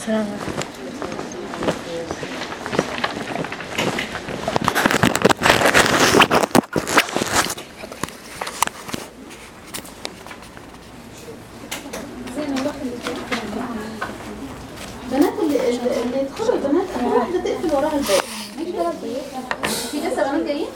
السلام عليكم بنات اللي اللي يدخلوا البنات انا واحده تقفل وراها الباب ماشي في لسه بنات جايين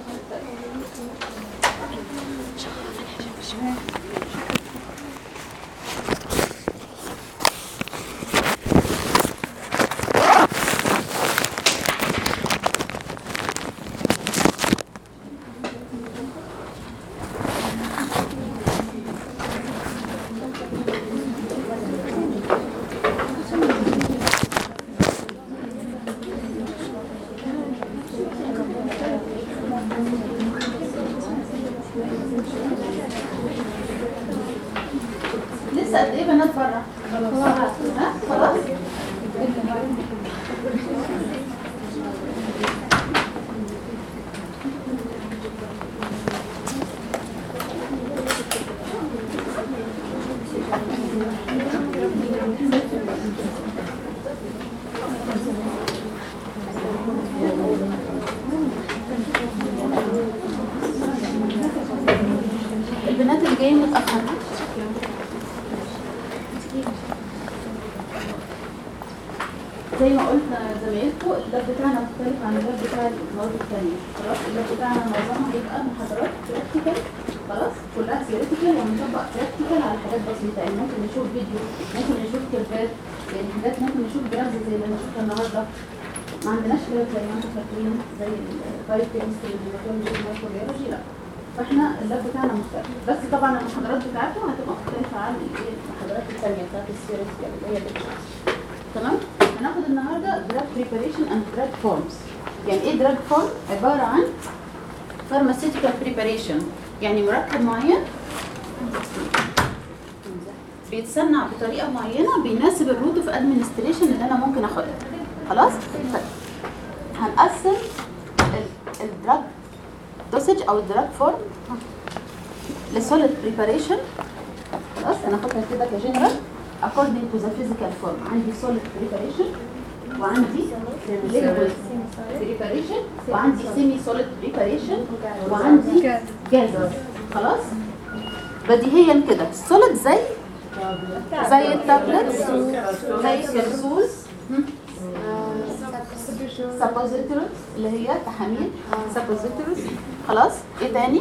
لسه قد ايه بنات بره ها خلاص البنات اللي جايين متاخر زي ما قلت زمايلكم اللاب بتاعنا مختلف عن اللاب بتاع المواد الثانيه خلاص اللاب بتاعنا معظمها بيبقى محاضرات براكتيكال خلاص كلها ثيوريتيكال ونطبق براكتيكال على حاجات بسيطه يعني ممكن نشوف فيديو ممكن نشوف كيرفات يعني حاجات ممكن نشوف جرافز زي اللي انا شفتها النهارده ما عندناش جراف زي ما انتم فاكرين زي البايو كيمستري والهيماتولوجي والمايكروبيولوجي لا فاحنا اللاب بتاعنا مختلف بس طبعا المحاضرات بتاعته هتبقى مختلفه عن الايه المحاضرات الثانيه بتاعت الثيوريتيكال اللي هي اللي تمام هناخد النهارده دراج بريباريشن اند دراج فورمز يعني ايه دراج فورم عباره عن فارماسيوتيكال بريباريشن يعني مركب معين بيتصنع بطريقه معينه بيناسب الروت اوف ادمنستريشن اللي انا ممكن اخدها خلاص طيب هنقسم الدراج دوسج او الدراج فورم لسوليد بريباريشن خلاص انا هاخدها كده كجنرال according to the physical form عندي solid preparation وعندي liquid preparation وعندي semi solid preparation وعندي gases خلاص بديهيا كده السوليد زي زي التابلتس زي الكبسولز سابوزيتورز اللي هي تحاميل سابوزيتورز خلاص ايه تاني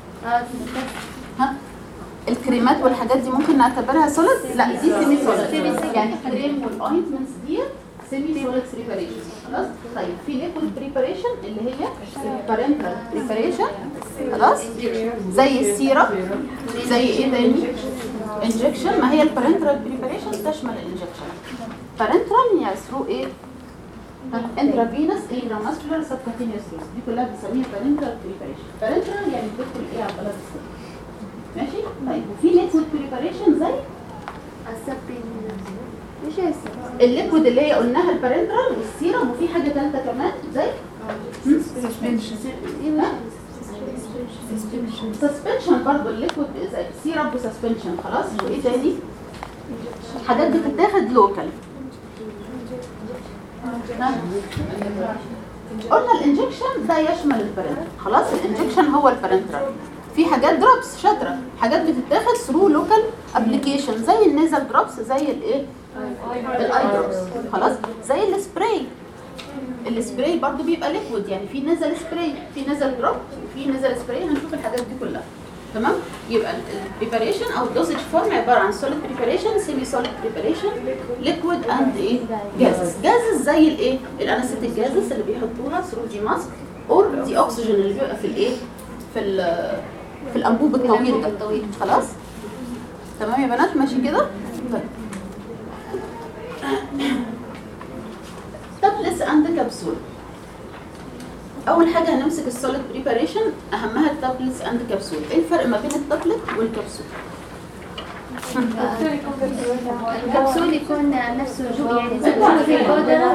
ها الكريمات والحاجات دي ممكن نعتبرها سوليد لا دي سيمي سوليد يعني الكريم والاوينتمنتس دي سيمي سوليد بريباريشن خلاص طيب في ليكويد بريباريشن اللي هي بارنتال بريباريشن خلاص زي السيرب زي ايه تاني انجكشن ما هي البارنتال بريباريشن تشمل الانجكشن بارنتال يعني ثرو ايه انترافينس انتراماسكولار سبكوتينيوس دي كلها بنسميها بارنتال بريباريشن بارنتال يعني بتدخل ايه على البلد السوري ماشي طيب وفي ليكويد بريباريشن زي السبين ايش هي السبين؟ الليكويد اللي هي قلناها البارنترال والسيرم وفي حاجه ثالثه كمان زي سسبنشن برضه الليكويد زي سيرب وسسبنشن خلاص وايه تاني حاجات بتتاخد لوكال قلنا الانجكشن ده يشمل البارنترال خلاص الانجكشن هو البارنترال في حاجات دروبس شاطره حاجات بتتاخد ثرو لوكال ابلكيشن زي النيزل دروبس زي الايه الاي دروبس خلاص زي السبراي السبراي برضو بيبقى ليكويد يعني في نزل سبراي في نزل دروب وفي نزل سبراي هنشوف الحاجات دي كلها تمام يبقى البريباريشن او الدوسج فورم عباره عن سوليد بريباريشن سيمي سوليد بريباريشن ليكويد اند ايه جازز جازز زي الايه الانستيك جازز اللي بيحطوها ثرو دي ماسك اور دي اكسجين اللي بيبقى في الايه في ال- في الانبوب الطويل ده خلاص تمام يا بنات ماشي كده طيب تابلتس اند كبسول اول حاجه هنمسك السوليد بريباريشن اهمها التابلتس اند كبسول ايه الفرق ما بين التابلت والكبسول الكبسول يكون نفسه جو يعني زي في البودرة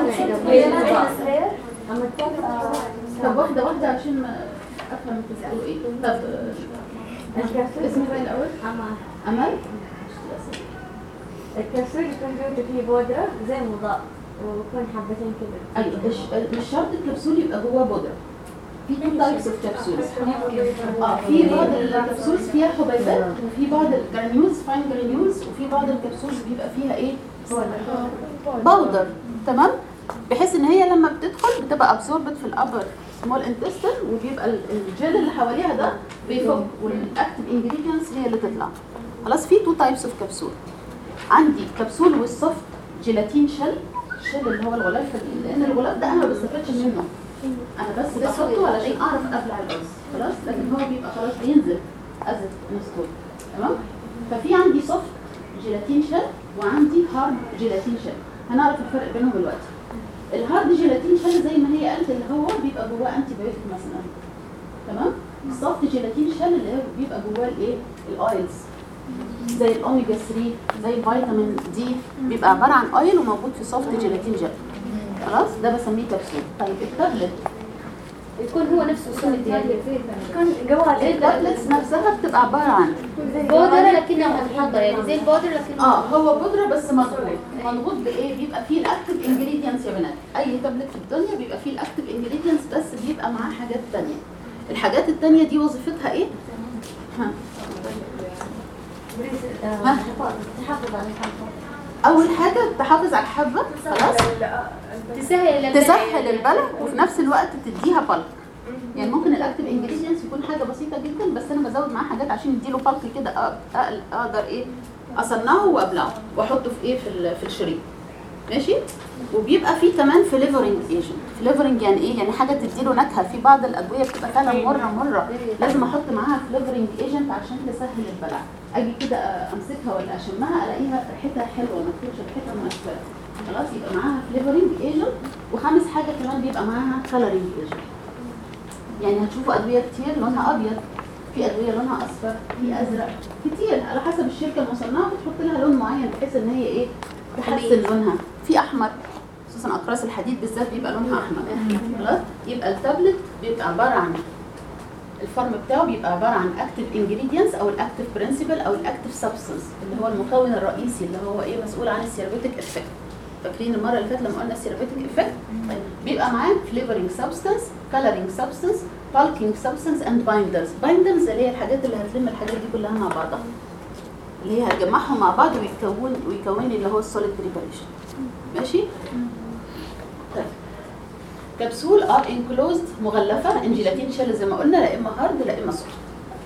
طب واحده واحده عشان ما افهم انتوا بتقولوا ايه طب آه، اسمك ايه الاول امل الكبسول يكون جوته فيه بودرة زي مضاء ويكون حبتين كذا ايوه مش مش شرط الكبسول يبقى جواه بودره في تو تايبس اوف كبسولز اه في بعض الكبسولز فيها حبيبات وفي بعض الجرانيولز فاين جرانيولز وفي بعض الكبسولز بيبقى فيها ايه باودر تمام بحيث ان هي لما بتدخل بتبقى ابزوربت في الابر سمول انتستين وبيبقى ال- الجل اللي حواليها ده بيفك والاكتف انجريدينتس هي اللي تطلع خلاص في تو تايبس اوف كبسول عندي كبسول والسوفت جيلاتين شل الشل اللي هو الغلاف ال- لان الغلاف ده انا ما بستفادش منه انا بس بحطه علشان اعرف ابلع القرص خلاص لكن هو بيبقى خلاص بينزل از انستول تمام ففي عندي سوفت جيلاتين شل وعندي هارد جيلاتين شل هنعرف الفرق بينهم دلوقتي الهارد جيلاتين شل زي ما هي قالت اللي هو بيبقى جواه انتي بايوتيك مثلا تمام السوفت جيلاتين شل اللي هو بيبقى جواه الايه الاويلز زي الاوميجا 3 زي الفيتامين دي بيبقى عباره عن اويل وموجود في سوفت جيلاتين جل خلاص ده بسميه كبسول طيب التابلت يكون هو نفسه سوليد يعني يكون جوال التابلتس نفسها بتبقى عباره عن بودرة لكنها مضغوطة يعني زي البودرة لكن اه هو بودره بس مضغوط مضغوط بايه بيبقى فيه الاكتف انجريدينتس يا بنات اي تابلت في الدنيا بيبقى فيه الاكتف انجريدينتس بس بيبقى معاه حاجات تانية الحاجات التانية دي وظيفتها ايه ها. ها؟ تحافظ على الحبة اول حاجه تحافظ على الحبه خلاص تسهل البلع. تسهل البلع وفي نفس الوقت تديها بلق يعني ممكن الاكتف انجريدينتس يكون حاجه بسيطه جدا بس انا بزود معاه حاجات عشان يديله بلق كده أ- أ- اقدر ايه اصنعه وابلعه واحطه في ايه في ال- في الشريط ماشي وبيبقى فيه كمان فليفرنج ايجنت فليفرنج يعني ايه يعني حاجه تديله نكهه في بعض الادويه بتبقى فعلا مره مره لازم احط معاها فليفرنج ايجنت عشان تسهل البلع اجي كده امسكها ولا اشمها الاقيها ريحتها حلوه ما تكونش ريحتها مؤثره خلاص يبقى معاها فليفرنج ايجنت وخامس حاجه كمان بيبقى معاها كلرنج ايجنت يعني هتشوفوا ادويه كتير لونها ابيض في ادويه لونها اصفر في ازرق كتير على حسب الشركه المصنعه بتحط لها لون معين بحيث ان هي ايه تحسن لونها في احمر خصوصا اقراص الحديد بالذات بيبقى لونها احمر خلاص يبقى التابلت بيبقى عباره عن الفورم بتاعه بيبقى عباره عن اكتف انجريدينتس او الاكتف برنسبل او الاكتف سبستنس اللي هو المكون الرئيسي اللي هو ايه مسؤول عن السيربيتك افكت فاكرين المره اللي فاتت لما قلنا السيربيتك افكت طيب بيبقى معاه فليفرنج سبستنس كلرنج سبستنس بالكينج سبستنس اند بايندرز بايندرز اللي هي الحاجات اللي هتلم الحاجات دي كلها مع بعضها اللي هي هتجمعهم مع بعض ويكون ويكون لي اللي هو السوليد بريباريشن ماشي طيب كبسول ار انكلوزد مغلفه ان جيلاتين شيل زي ما قلنا لا اما هارد لا اما سوفت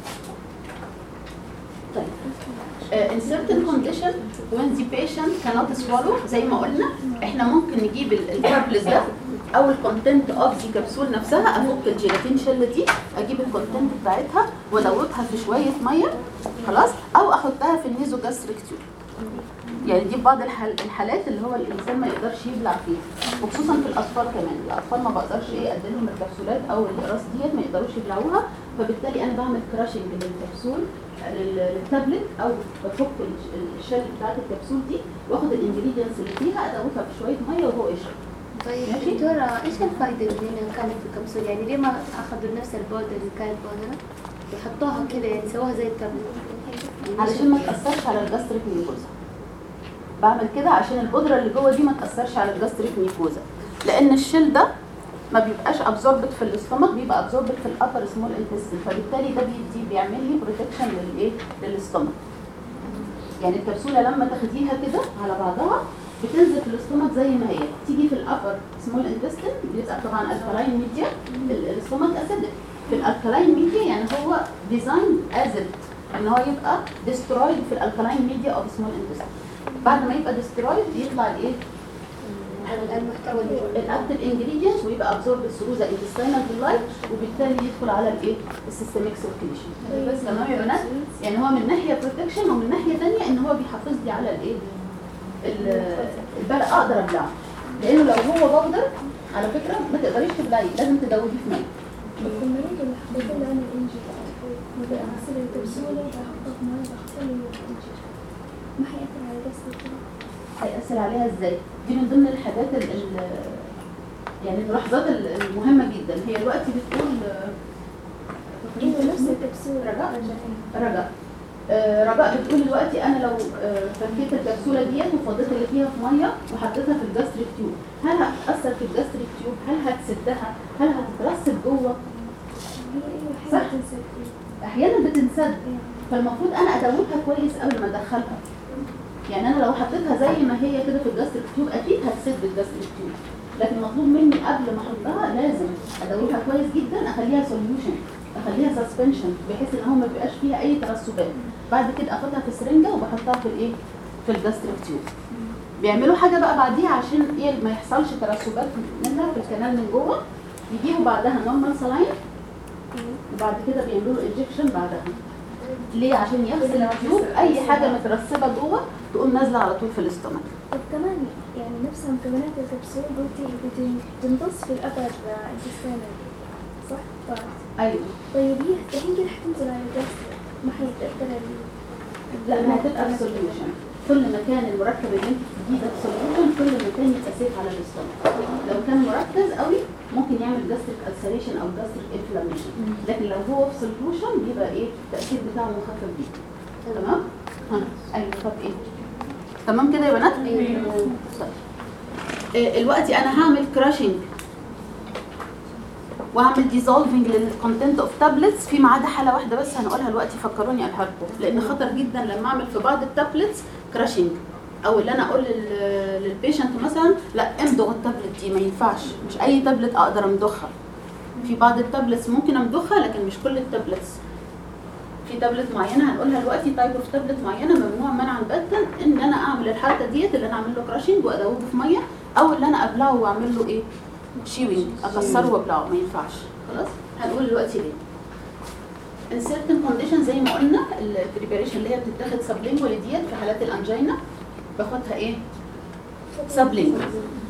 طيب uh, in certain condition when the patient cannot swallow زي ما قلنا احنا ممكن نجيب التابلز ده او الكونتنت اوف دي كبسول نفسها افك الجيلاتين شيل دي اجيب الكونتنت بتاعتها وادوبها في شويه ميه خلاص او احطها في النيزو جاستريك تيوب يعني دي في بعض الحال الحالات اللي هو الانسان ما يقدرش يبلع فيها وخصوصا في الاطفال كمان الاطفال ما بقدرش ايه اديلهم الكبسولات او الاقراص ديت ما يقدروش يبلعوها فبالتالي انا بعمل كراشنج للكبسول لل- للتابلت او بفك ال- الشل بتاعت الكبسول دي واخد الانجريدينتس اللي فيها ادوبها في شويه ميه وهو يشرب طيب ماشي. دكتورة ايش الفائدة انها كانت في كبسول يعني ليه ما اخذوا نفس البودرة اللي كانت بودرة وحطوها كده يعني سووها زي التابلت يعني علشان ما تاثرش على الجاستريك ميكوزا بعمل كده عشان البودره اللي جوه دي ما تاثرش على الجاستريك ميكوزا لان الشيل ده ما بيبقاش ابزوربت في الاستومك بيبقى ابزوربت في الابر سمول انتستين فبالتالي ده بيدي بيعمل لي بروتكشن للايه للاستومك يعني الكبسوله لما تاخديها كده على بعضها بتنزل في الاستومك زي ما هي تيجي في الابر سمول انتستين بيبقى طبعا الكلاين ميديا الاستومك اسيدك في الالكلاين ميديا يعني هو ديزاين ازد ان هو يبقى ديسترويد في الالكلاين ميديا اوف سمول انتستين بعد ما يبقى ديسترويد يطلع الايه المحتوى اللي جوا. الاكتف انجريدينتس ويبقى ابزورب ثرو ذا انتستينال باللايت وبالتالي يدخل على الايه السيستميك سيركيليشن بس تمام يا بنات يعني هو من ناحيه بروتكشن ومن ناحيه ثانيه ان هو بيحافظ لي على الايه ال- البلع اقدر ابلعه لانه لو هو بودر على فكره ما تقدريش تبلعيه لازم تدوبيه في ميه المريض اللي حبيت له انا الانجي بغسل الكبسولة بحطها في مية بغسل له الانجي ما حيأثر على جسدي هيأثر عليها ازاي دي من ضمن الحاجات ال ال يعني الملاحظات ال- المهمه جدا هي دلوقتي بتقول إنه نفس الكبسولة رجاء. رجاء رجاء آه، رجاء بتقول دلوقتي انا لو آه، فكيت الكبسوله ديت وفضيت اللي فيها في ميه وحطيتها في الجاستريك تيوب هل هتاثر في الجاستريك تيوب هل هتسدها هل هتترسب جوه هي أيوة صح. حاجة تنسى فيه. احيانا بتنسد فالمفروض انا ادوبها كويس قبل ما ادخلها يعني انا لو حطيتها زي ما هي كده في الجاستريك تيوب اكيد هتسد الجاستريك تيوب لكن مطلوب مني قبل ما احطها لازم ادوبها كويس جدا اخليها سوليوشن اخليها سسبنشن بحيث ان هو ما بيبقاش فيها اي ترسبات بعد كده اخدها في سرنجه وبحطها في الايه في الجاستريك تيوب بيعملوا حاجه بقى بعديها عشان ايه ما يحصلش ترسبات منها في الكنال من جوه يجيبوا بعدها نورمال سلاين وبعد كده بيعملوا له انجكشن بعدها ليه عشان يغسل التيوب اي حاجه مترسبه جوه تقوم نازله على طول في الاستومك طب كمان يعني نفس مكونات الكبسول قلتي بتن- بتمتص في الأبر انتستينال صح؟ طيب. ايوه طيب هي الحين كده حتنزل على الجسد ما حيتأثر ال- لا ما هتبقى في سوليوشن كل ما كان المركب اللي انت بتديه ده في سوليوشن كل ما كان يبقى سيف على الاستومك لو كان مركز قوي ممكن يعمل جاستريك السريشن او جاستريك انفلاميشن لكن لو هو في سوليوشن بيبقى ايه التاثير بتاعه مخفف جدا تمام ها ايوه طب ايه تمام كده يا بنات طيب. آه، دلوقتي انا هعمل كراشنج واعمل ديزولفنج للكونتنت اوف تابلتس في ما عدا حاله واحده بس هنقولها دلوقتي فكروني اقولها لكم لان خطر جدا لما اعمل في بعض التابلتس كراشنج او اللي انا اقول لل- للبيشنت مثلا لا امضغ التابلت دي ما ينفعش مش اي تابلت اقدر امضخها في بعض التابلتس ممكن امضخها لكن مش كل التابلتس في تابلت معينه هنقولها دلوقتي تايب اوف تابلت معينه ممنوع منعا باتا ان انا اعمل الحركه ديت اللي انا اعمل له كراشنج وادوبه في ميه او اللي انا ابلعه واعمل له ايه شيوينج اكسره وابلعه ما ينفعش خلاص هنقول دلوقتي ليه in certain conditions زي ما قلنا البريباريشن اللي هي بتتاخد سبلينجوال ديت في حالات الانجينا باخدها ايه سبلينجوال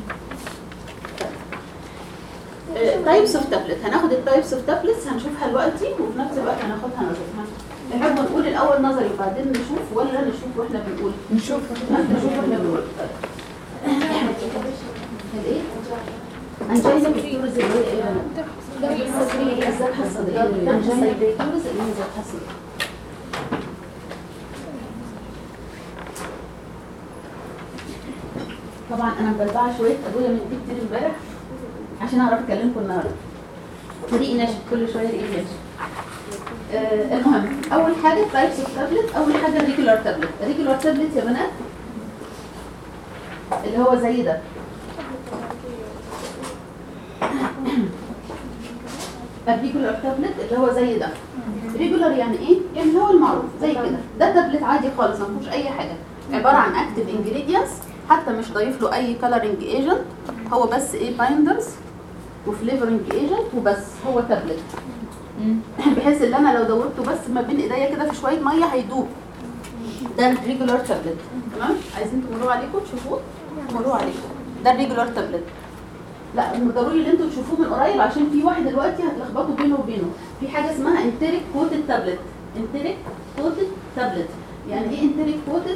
تايبس اوف تابلت هناخد التايبس اوف تابلتس هنشوفها دلوقتي وفي نفس الوقت هناخدها نظري نحب نقول الاول نظري وبعدين نشوف ولا نشوف واحنا بنقول نشوف نشوف واحنا بنقول الايه انجينا بتورز اللي هي ايه بقى؟ الذبحه الصدريه انجينا بتورز اللي هي الذبحه الصدريه طبعا انا مبلبعه شويه ابويا من دي كتير امبارح عشان اعرف اكلمكم النهارده فريق ناشف كل شويه ريق ناشف آه المهم اول حاجه تايبس اوف تابلت اول حاجه الريجولار تابلت الريجولار تابلت يا بنات اللي هو زي ده الريجولار تابلت اللي هو زي ده ريجولار يعني ايه؟ يعني هو المعروف زي كده ده تابلت عادي خالص ما فيهوش اي حاجه عباره عن اكتف انجريدينتس حتى مش ضايف له اي كلرنج ايجنت هو بس ايه بايندرز وفليفرنج ايجنت وبس هو تابلت بحيث ان انا لو دورته بس ما بين ايديا كده في شويه ميه هيدوب ده الريجولار تابلت تمام عايزين تمروا عليكم تشوفوه تمروا عليكم ده الريجولار تابلت لا هم ضروري ان انتوا تشوفوه من قريب عشان في واحد دلوقتي هتلخبطوا بينه وبينه في حاجه اسمها انتريك كوتد تابلت انتريك كوتد تابلت يعني ايه انتريك كوتد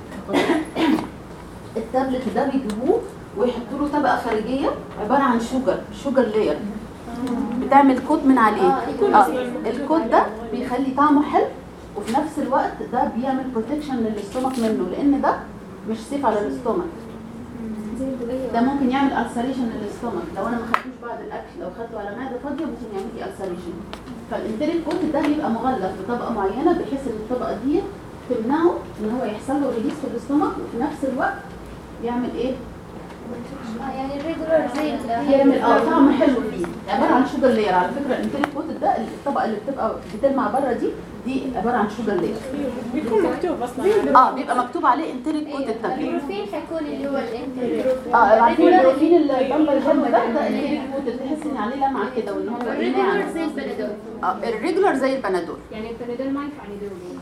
التابلت ده بيجيبوه ويحطوا له طبقه خارجيه عباره عن شوجر شوجر لاير بتعمل كوت من عليه اه الكوت ده بيخلي طعمه حلو وفي نفس الوقت ده بيعمل بروتكشن للاستومك منه لان ده مش سيف على الاستومك زي البقية ده ممكن يعمل السريشن للاستومك لو انا ما خدتوش بعد الاكل لو خدته على معده فاضيه ممكن يعمل لي السريشن فالانتريك كوت ده بيبقى مغلف بطبقه معينه بحيث ان الطبقه دي تمنعه ان هو يحصل له ريليس في الاستومك وفي نفس الوقت يعمل ايه؟ آه، يعني الريجولار زي ال- يعمل اه طعم حلو فيه عباره عن شوجر لاير على فكره الانتريك كوت ده الطبقه اللي بتبقى بتلمع بره دي دي عباره عن شوجر لاير بيكون مكتوب اصلا اه بيبقى مكتوب عليه انتريك كوت أيوة. التابلت البروفين حيكون اللي هو الانتريك اه عارفين البروفين الجنب الحلو ده ده انتريك كوت تحس ان عليه لمعه كده وان هو إيه الريجولار ناعم. زي البنادول اه الريجولار زي البنادول يعني البنادول ما ينفع ندوب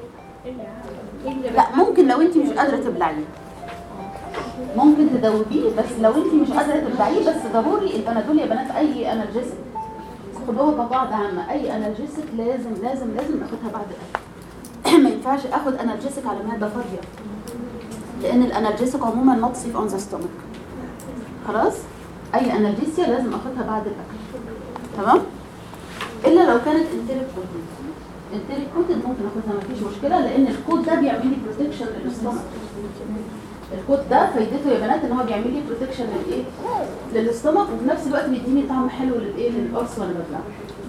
لا ممكن لو انت مش قادره تبلعيه ممكن تدوبيه بس لو انت مش قادره تبلعيه بس ضروري البنادول يا بنات اي انرجيسك خدوها كقاعده عامه اي انرجيسك لازم لازم لازم ناخدها بعد الاكل ما ينفعش اخد انرجيسك على معده فاضيه لان الانرجيسك عموما نوت سيف اون ذا ستومك خلاص اي انرجيسيا لازم اخدها بعد الاكل تمام الا لو كانت انتريك كوتد انتريك كوتد ممكن اخدها ما فيش مشكله لان الكود ده بيعمل لي بروتكشن للاستومك الكود ده فايدته يا بنات ان هو بيعمل لي بروتكشن للايه للاستومك وفي نفس الوقت بيديني طعم حلو للايه للقرص وانا ببلع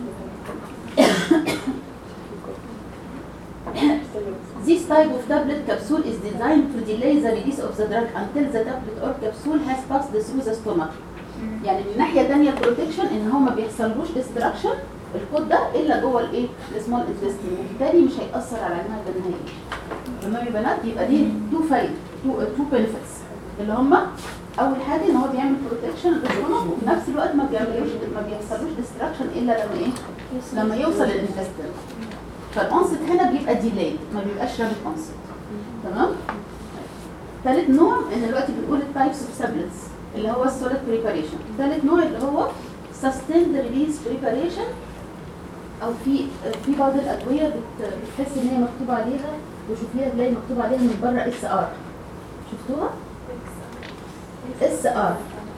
This type of tablet capsule is designed to delay the release of the drug until the tablet or capsule has passed through the stomach. يعني من ناحيه ثانيه البروتكشن ان هو ما بيحصلوش ديستراكشن الكود ده الا جوه الايه السمول انتستين وبالتالي مش هيأثر على المعده النهائيه. تمام يا بنات يبقى دي تو فايد تو تو بنفيتس اللي هم اول حاجه ان هو بيعمل بروتكشن للسtomach وفي نفس الوقت ما بيعملوش ما بيحصلوش ديستراكشن الا لما ايه لما يوصل للانتستين فالانست هنا بيبقى ديلاي ما بيبقاش رابط انست تمام ثالث نوع ان دلوقتي بنقول التايبس اوف سابلتس اللي هو السوليد بريباريشن ثالث نوع اللي هو سستيند ريليز بريباريشن او في في بعض الادويه بت- بتحس ان هي مكتوب عليها وشوفيها تلاقي مكتوب عليها من بره اس ار شفتوها اس ار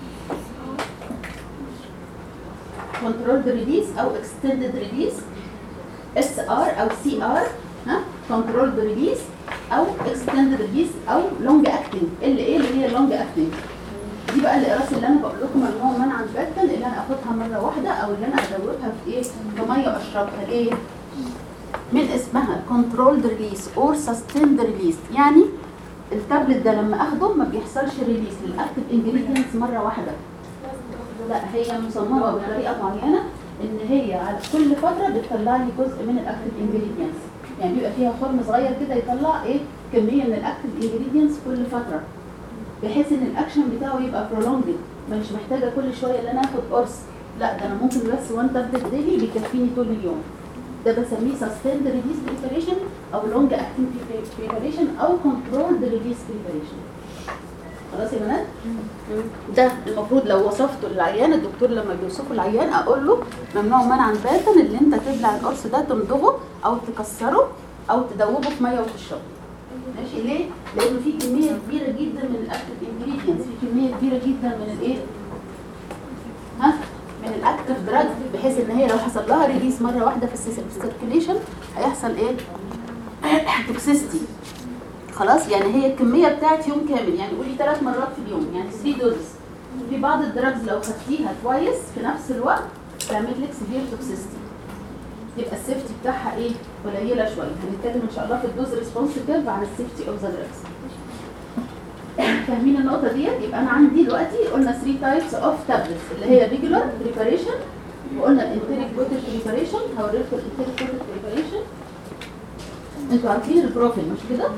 كنترولد ريليز او اكستندد ريليز اس ار او سي ار ها كنترولد ريليز او اكستندد ريليز او لونج اكتنج ال ايه اللي هي لونج اكتنج دي بقى الاقراص اللي انا بقول لكم ممنوع منعا باتا اللي انا اخدها مره واحده او اللي انا ادوبها في ايه في ميه واشربها ليه من اسمها كنترولد ريليز اور سستيند ريليز يعني التابلت ده لما اخده ما بيحصلش ريليز للاكتف انجريدينتس مره واحده لا هي مصممه بطريقه معينه ان هي على كل فتره بتطلع لي جزء من الاكتف انجريدينتس يعني بيبقى فيها خرم صغير كده يطلع ايه كميه من الاكتف انجريدينتس كل فتره بحيث ان الاكشن بتاعه يبقى prolonged مش محتاجه كل شويه ان انا اخد قرص لا ده انا ممكن بس وان تابلت ديلي بيكفيني طول اليوم ده بسميه sustained release preparation او long acting preparation او controlled release preparation خلاص يا بنات ده المفروض لو وصفته للعيان الدكتور لما بيوصفه العيان اقول له ممنوع منعا باتا ان انت تبلع القرص ده تمضغه او تكسره او تدوبه في ميه وتشربه ماشي ليه؟ لانه في كميه كبيره جدا من الاكتف انجريدينتس في كميه كبيره جدا من الايه؟ ها؟ من الاكتف دراج بحيث ان هي لو حصل لها ريليس مره واحده في السيركيليشن هيحصل ايه؟ توكسيستي خلاص يعني هي الكميه بتاعت يوم كامل يعني قولي ثلاث مرات في اليوم يعني 3 دوزز في بعض الدراجز لو خدتيها كويس في نفس الوقت تعمل لك سيفير توكسيستي يبقى السيفتي بتاعها ايه قليله شويه هنتكلم ان شاء الله في الدوز ريسبونس كيرف عن السيفتي اوف ذا دراجز فاهمين النقطه ديت يبقى انا عندي دلوقتي قلنا 3 تايبس اوف تابلتس اللي هي ريجولار بريباريشن وقلنا الانتريك بوتل بريباريشن هوريكم الانتريك بوتل بريباريشن انتوا عارفين البروفيل مش كده؟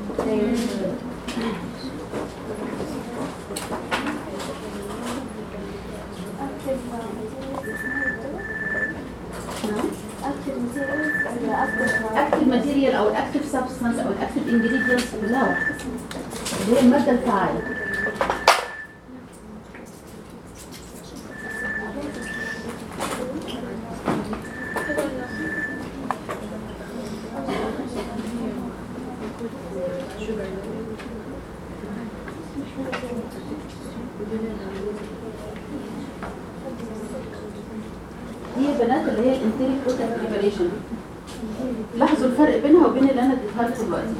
نعم اكتف ماتيريال او الاكتف سبستانس او الاكتف انجريدينتس كلها واحده اللي هي الماده الفعاله دي يا بنات اللي هي الانتريك بوتل بريباريشن لاحظوا الفرق بينها وبين اللي انا اديتها لكم دلوقتي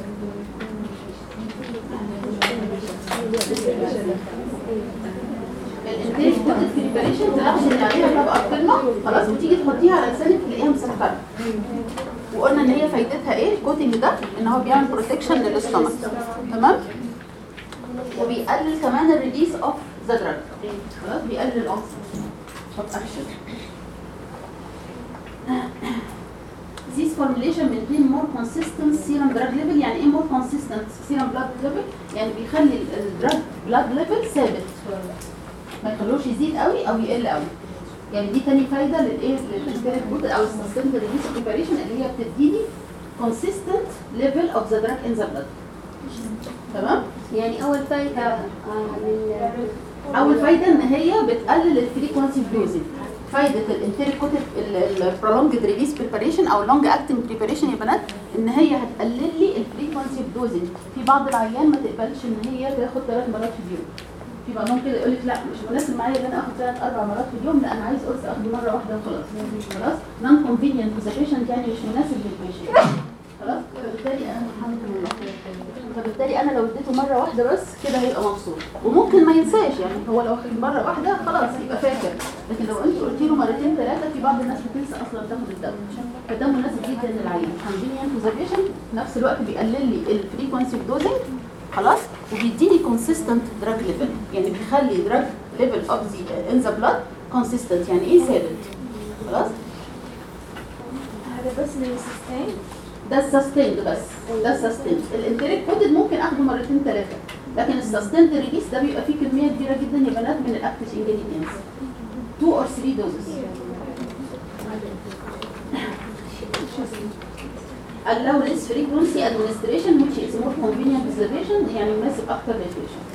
الانتريك بوتل بريباريشن تلاحظوا ان عليها طبقه قمه خلاص وتيجي تحطيها على لسانك تلاقيها مسكره وقلنا ان هي فايدتها ايه الكوتنج ده ان هو بيعمل بروتكشن للاستومك تمام وبيقلل كمان الريليس اوف ذا دراج خلاص بيقلل الاكسجين اوف اكشن This formulation maintain more consistent serum drug level يعني ايه more consistent serum blood level يعني بيخلي الدراج blood level ثابت ما يخلوش يزيد قوي او يقل قوي يعني دي تاني فايده للايه للانتريك بوتل او السستيند ريليس بريباريشن اللي هي بتديني consistent level of the drug in the blood تمام يعني اول فايده آه، من اول فايده ان هي بتقلل الفريكونسي اوف دوزنج فايده الانتريكوتيف البرولونجد ريليس بريباريشن او اللونج اكتنج بريباريشن يا بنات ان هي هتقلل لي الفريكونسي اوف دوزنج في بعض العيان ما تقبلش ان هي تاخد ثلاث مرات في اليوم في بعضهم كده يقول لك لا مش مناسب معايا ان انا اخد ثلاث اربع مرات في اليوم لا انا عايز قرص اخده مره واحده وخلاص خلاص نون كونفينينت تو ذا بيشنت يعني مش مناسب للبيشنت خلاص فبالتالي انا الحمد لله فبالتالي انا لو اديته مره واحده بس كده هيبقى مبسوط وممكن ما ينساش يعني هو لو واخد مره واحده خلاص يبقى فاكر لكن لو انت قلت له مرتين ثلاثه في بعض الناس بتنسى اصلا تاخد الدواء فده مناسب جدا للعين كونفينينت كونزرفيشن في نفس الوقت بيقلل لي الفريكونسي اوف دوزنج خلاص وبيديني كونسيستنت دراج ليفل يعني بيخلي دراج ليفل اوف ذا ان ذا بلاد كونسيستنت يعني ايه ثابت خلاص هذا بس للسستين ده السستيند بس ده السستيند الانتريك كودد ممكن اخده مرتين ثلاثه لكن السستيند ريليس ده بيبقى فيه كميه كبيره جدا يا بنات من الاكتيف انجريدينتس 2 اور 3 دوزز allow less frequency administration which is more convenient with the patient يعني مناسب اكتر للبيشنت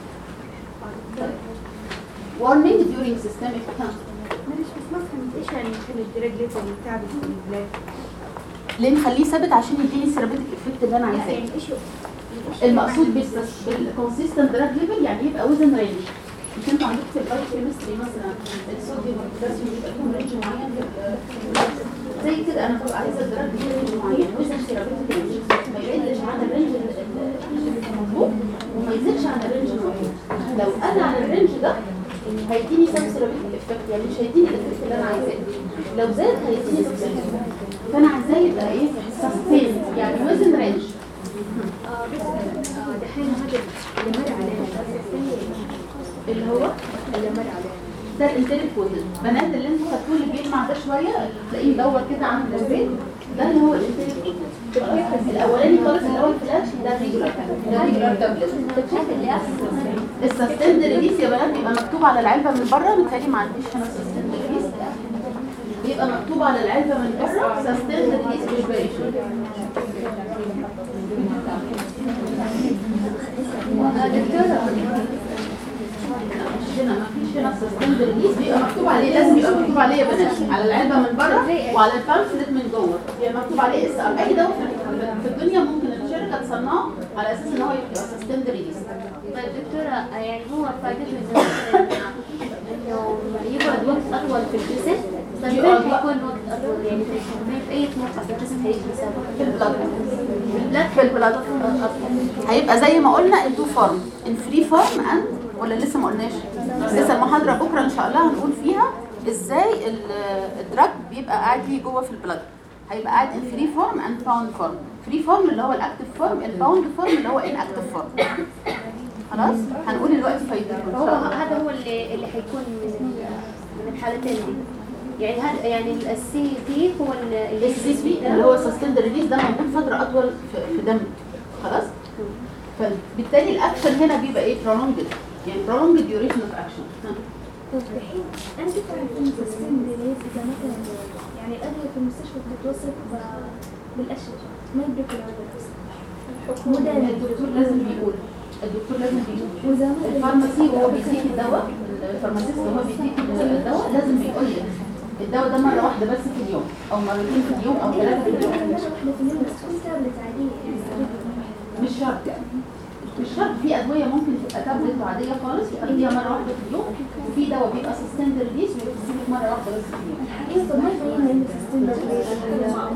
warning during systemic معلش بس ما فهمت ايش يعني يكون الدرج ليفل ثابت في البلاد ليه نخليه ثابت عشان يديني الثيرابيوتيك افكت اللي انا عايزاه يعني ايش المقصود بالكونسيستنت دراج ليفل يعني يبقى وزن رينج مش انتوا عندكم في البايو كيمستري مثلا الصوديوم والبوتاسيوم بيبقى لهم رينج معين في- زي كده انا ببقى عايزه الدراج دي رينج معين وزن ثيرابيوتيك رينج ما يقلش عن الرينج ال- ال- المطلوب وما يزيدش عن الرينج المطلوب لو قل عن الرينج ده هيديني سب ثيرابيوتيك افكت يعني مش هيديني الافكت اللي انا عايزاه لو زاد هيديني توكسيك فانا عايزاه يبقى ايه سستين يعني وزن رينج دحين هذا اللي مر علينا اللي هو اللي مر علينا ده الانتريك كودد بنات اللي انتوا خدتوه اللي بيجمع ده شويه تلاقيه مدور كده عامل البيت ده اللي هو الانتريك كودد الاولاني خالص اللي هو الفلاش ده ريجولار ده ريجولار تابلت السستند ريليس يا بنات بيبقى مكتوب على العلبه من بره متهيألي ما عنديش هنا سستند ريليس بيبقى مكتوب على العلبه من بره سستند ريليس بريبريشن دكتورة مش هنا ما فيش هنا سستند ريليس بيبقى مكتوب عليه لازم يبقى مكتوب عليه يا بنات على العلبه من بره وعلى البامفلت من جوه بيبقى مكتوب عليه اس ار اي دواء في- في الدنيا ممكن الشركه تصنعه على اساس ان هو يبقى سستند ريليس طيب دكتورة يعني هو فائدته إنه مثلاً إنه يقعد وقت أطول في الجسم طيب فين يقعد حيكون وقت أطول يعني في في أي موقع في الجسم هيجي يسبب في البلاد لا في البلاد هيبقى زي ما قلنا التو فورم الفري فورم اند ولا لسه ما قلناش لسه المحاضره بكره ان شاء الله هنقول فيها ازاي ال- الدراج بيبقى قاعد لي جوه في البلاد هيبقى قاعد ان فري فورم اند باوند فورم فري فورم اللي هو الاكتف فورم الباوند فورم اللي هو ان اكتف فورم خلاص هنقول دلوقتي فايدته ان هو شاء الله هذا هو اللي اللي حيكون من من الحالتين دي يعني هذا يعني السي بي هو اللي السي بي اللي هو سستند ريليز ده موجود فتره اطول في في دمك خلاص فبالتالي الاكشن هنا بيبقى ايه prolonged يعني prolonged duration of action ها. طب الحين أنت تعرفين السن ريليز إذا مثلا يعني الأدوية في المستشفى بتتوصف ب- بالأشهر ما يدركوا العدد مو دائما الدكتور لازم بيقول الدكتور لازم بيقول وإذا مثلا الفارماسي وهو بيديك الدواء الفارماسيست وهو بيديك الدواء لازم بيقول لك الدواء ده مره واحده بس في اليوم او مرتين في اليوم او ثلاثه في اليوم مرة واحدة في اليوم بس تكون تابلت عادية مش شرط مش شرط في ادويه ممكن تبقى تابلت عاديه خالص تاخديها مره واحده في اليوم وفي دواء بيبقى سستند ريليس ويكتب مره واحده بس في اليوم أيوة طب ما يبين إن السيستم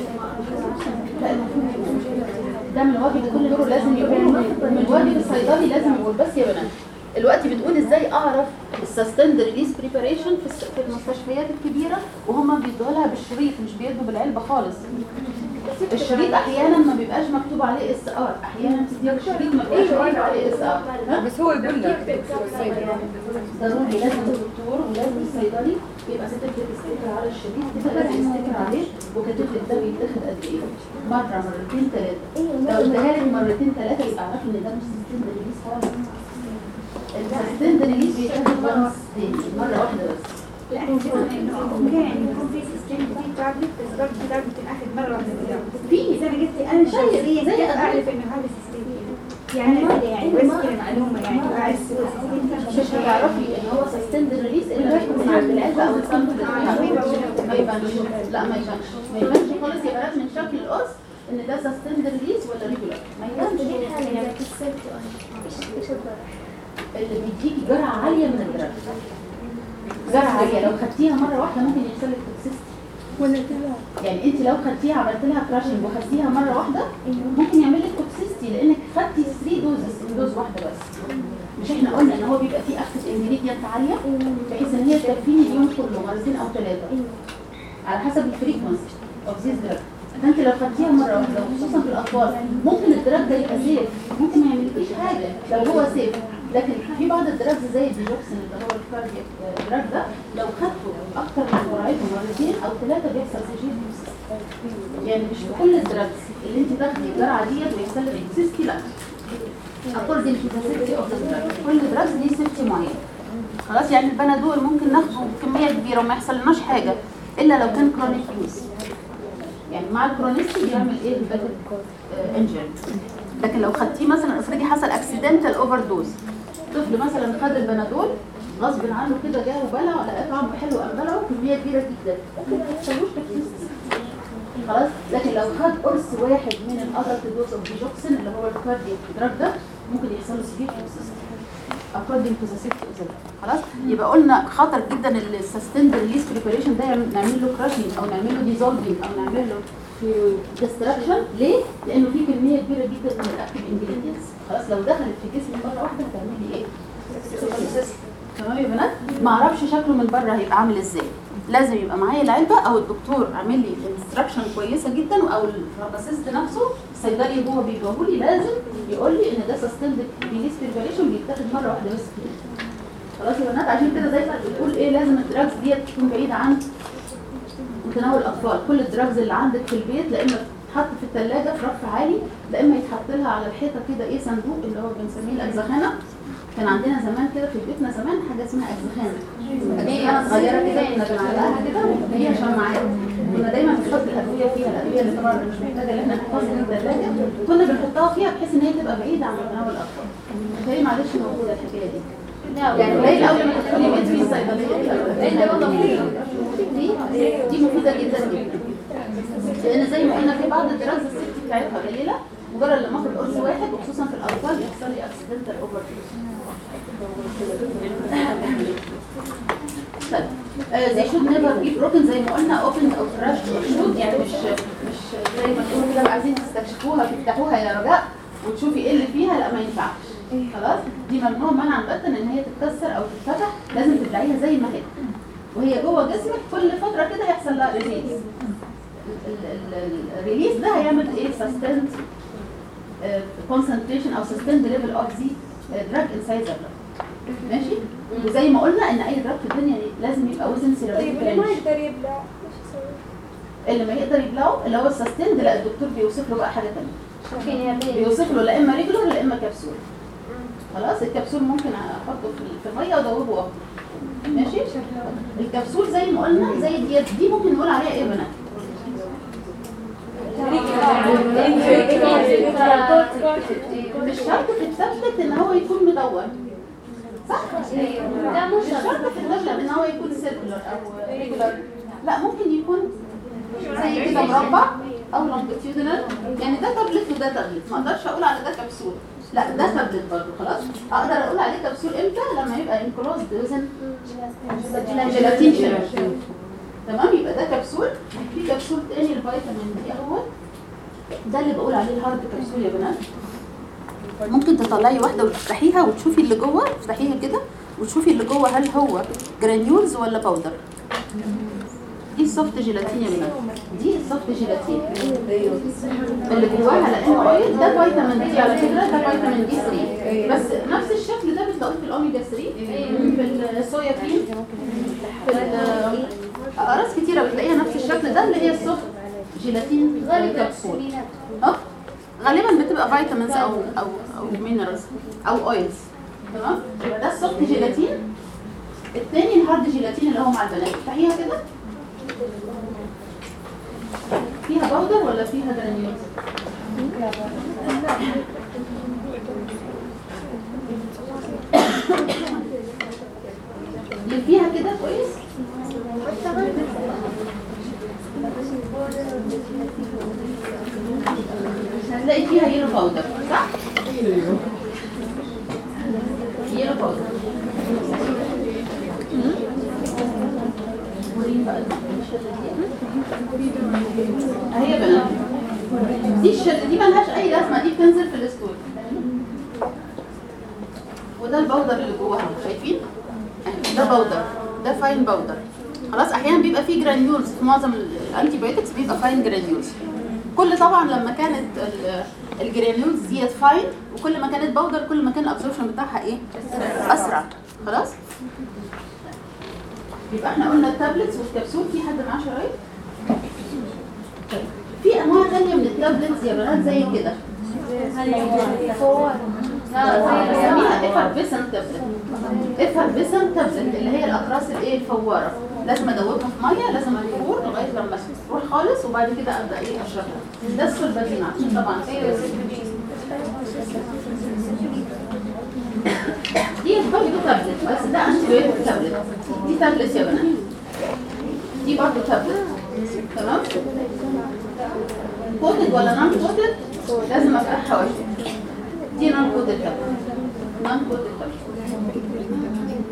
لا المفروض يقول. ده من واجب كل دور لازم يقول من واجب الصيدلي لازم يقول بس يا بنات دلوقتي بتقول ازاي اعرف السستند ريليس بريباريشن في الس- في المستشفيات الكبيره وهم بيدوها لها بالشريط مش بيدوا بالعلبه خالص الشريط احيانا ما بيبقاش مكتوب عليه اس ار احيانا بتديك الشريط ما بيبقاش مكتوب عليه اس ار بس هو يقول لك ضروري لازم الدكتور ولازم الصيدلي يبقى سيرتيفيكت ستيكر على الشريط كده لازم ستيكر عليه وكاتب لك ده بيتاخد قد ايه مره مرتين ثلاثه لو اداها لك مرتين ثلاثه يبقى اعرفي ان ده مش سيستم ريليس خالص السيستم ريليس بيتاخد وانس مره واحده بس لا احنا شفنا انه ممكن يعني يكون في سيستم في تابلت بس برضه التابلت ممكن اخذ مره واحده في اليوم في زي ما قلتي انا شخصيا زي كيف أدوية. اعرف انه هذا سيستم يعني ما يعني بس كده معلومه يعني اعرف مش هتعرفي ان هو سستند ريليس الا لما يكون عند العلبه او السامبل ما يبانش لا ما يبانش ما يبانش خالص يا بنات من شكل القرص ان ده سستند ريليس ولا ريجولار ما يبانش ليه حالة إذا كسرت إيش إيش الضرر؟ اللي بيديكي جرعه عاليه من الدراج جرعه عاليه لو خدتيها مره واحده ممكن يحصل لك توكسيستي يعني انت لو خدتيها عملت لها كراشنج وخدتيها مره واحده ممكن يعمل لك توكسيستي لانك خدتي 3 دوزز دوز واحده بس مش احنا قلنا ان هو بيبقى فيه اكتف انجريدينت عاليه بحيث ان هي تكفيني اليوم كله مرتين او ثلاثه على حسب الفريكونسي اوف ذيس دراج فانت لو خدتيها مره واحده وخصوصا في الاطفال ممكن الدراج ده يبقى سيف ممكن ما يعملكيش حاجه لو هو سيف لكن في بعض الدراجز زي الديجوكسين اللي هو الكاردياك دراج ده لو خدته اكتر من جرعته مرتين او ثلاثه بيحصل سجين يعني مش في كل الدراجز اللي انت تاخدي الجرعه ديت ويحصل لك توكسيستي لا according to the safety of the drug كل دراجز ليه سيفتي معين خلاص يعني البنادول ممكن ناخده بكميه كبيره وما يحصلناش حاجه الا لو كان كرونيك يوز يعني مع الكرونيستي بيعمل ايه الباكت انجري لكن لو خدتيه مثلا افرضي حصل اكسيدنتال اوفر دوز طفل مثلا خد البنادول غصب عنه كده جه وبلع لقى طعمه حلو قام بلعه كميه كبيره جدا ممكن ما يحصلوش توكسيستي خلاص لكن لو خد قرص واحد من الادلت دوز اوف ديجوكسين اللي هو الكاردياك دراج ده ممكن يحصل له سيفير توكسيستي according to the safety of the drug. خلاص يبقى قلنا خطر جدا السستند ريليس بريباريشن ده يعمل- نعمل له كراشنج او نعمل له ديزولفنج او نعمل له ديستراكشن ليه؟ لانه في كميه كبيره جدا من الاكتيف انجريدينتس خلاص لو دخلت في جسمي مره واحده هتعمل لي ايه؟ تمام يا بنات؟ ما اعرفش شكله من بره هيبقى عامل ازاي لازم يبقى معايا العلبه او الدكتور عامل لي انستراكشن كويسه جدا او الفارماسيست نفسه الصيدلي وهو بيجاوبه لي لازم يقول لي ان ده سستند ريليس بريباريشن بيتاخد مره واحده بس كده خلاص يا بنات عشان كده زي ما بتقول ايه لازم الدراجز ديت تكون بعيده عن متناول الاطفال كل الدراجز اللي عندك في البيت لا اما تتحط في الثلاجه في رف عالي لا اما يتحط لها على الحيطه كده ايه صندوق اللي هو بنسميه الاجزخانه كان عندنا زمان كده في بيتنا زمان حاجه اسمها اجزخانه اجزخانه صغيره كده كنا بنعلقها كده وهي شمعات كنا دايما بنحط الادويه فيها الادويه اللي طبعا مش محتاجه ان احنا نحفظها في الثلاجه كنا بنحطها فيها بحيث ان هي تبقى بعيده عن متناول الاطفال فهي معلش موجوده الحكايه دي يعني قليل قوي لما تدخلي بيت فيه صيدليه دي دي مفيده جدا جدا لان زي ما قلنا في بعض الدراجز السيفتي بتاعتها قليله مجرد لما اخد قرص واحد وخصوصا في الاطفال يحصل لي اكسيدنتال اوفر طيب they should never be broken زي ما قلنا opened او crushed or should يعني مش مش زي ما تقولوا كده عايزين تستكشفوها تفتحوها يا رجاء وتشوفي ايه اللي فيها لا ما ينفعش خلاص دي ممنوع منعا باتا ان هي تتكسر او تتفتح لازم تبلعيها زي ما هي وهي جوه جسمك كل فتره كده يحصل لها ريليز الريليز ده هيعمل ايه سستند concentration او sustained level of the uh, drug inside the blood ماشي وزي ما قلنا ان اي دراج في الدنيا لازم يبقى وزن طيب سيرابيك اللي ما يقدر يبلع ايش يسوي؟ اللي ما يقدر يبلعه اللي هو السستند لا الدكتور بيوصف له بقى حاجه ثانيه ممكن يعمل بيوصف له لا اما ريجولر لا اما كبسول خلاص الكبسول ممكن احطه في في الميه وادوبه واخده ماشي الكبسول زي ما قلنا زي ديت دي ممكن نقول عليها ايه يا بنات مش شرط في التابلت ان هو يكون مدور صح ده مش مش شرط في التابلت ان هو يكون سيركلر او ريجولر لا ممكن يكون زي كده مربع او لونجيتيودنال يعني ده تابلت وده تابلت ما اقدرش اقول على ده كبسول لا ده تابلت برضه خلاص اقدر اقول عليه كبسول امتى لما يبقى انكلوزد وزن جيلاتين شبه تمام يبقى ده كبسول في كبسول تاني الفيتامين دي اهو ده اللي بقول عليه الهارد كبسول يا بنات ممكن تطلعي واحده وتفتحيها وتشوفي اللي جوه افتحيها كده وتشوفي اللي جوه هل هو جرانيولز ولا باودر دي السوفت جيلاتين يا بنات دي السوفت جيلاتين اللي جواها لانه اويل ده فيتامين دي على فكره ده فيتامين دي 3 بس نفس الشكل ده بتلاقوه في الاوميجا 3 في الصويا كريم في ال- اقراص كتيره بتلاقيها نفس الشكل ده اللي هي السوفت جيلاتين غالبا كبسول اه غالبا بتبقى فيتامينز او او او مينرالز او اويلز تمام يبقى ده السوفت جيلاتين التاني الهارد جيلاتين اللي هو مع البنات افتحيها كده فيها باودر ولا فيها جرانيولز لفيها كده كويس هتلاقي فيها يلو باودر صح؟ يلو باودر وريني بقى الشده دي اهي يا بنات دي الشده دي ملهاش اي لازمه دي بتنزل في الستول وده البودر اللي جواها شايفين أهي، ده بودر ده فاين بودر خلاص احيانا بيبقى فيه جرانيولز في معظم الانتي بايوتكس بيبقى فاين جرانيولز كل طبعا لما كانت ال- الجرانيولز ديت فاين وكل ما كانت بودر كل ما كان الابسوربشن بتاعها ايه اسرع خلاص يبقى احنا قلنا التابلتس والكبسول في حد معاه شرايط طيب. في انواع ثانيه من التابلتس يا بنات زي كده بنسميها effervescent تابلت effervescent تابلت اللي هي الاقراص الايه الفواره لازم ادوبها في ميه لازم تفور لغايه لما تروح خالص وبعد كده ابدا ايه اشربها ده السولفادين عشان طبعا دي برضه تابلت بس ده انتي بايوتيك تابلت دي تابلت يا بنات دي برضه تابلت تمام كودد ولا نون كودد لازم ابقى حواشي دي نون كودد تابلت نون كودد تابلت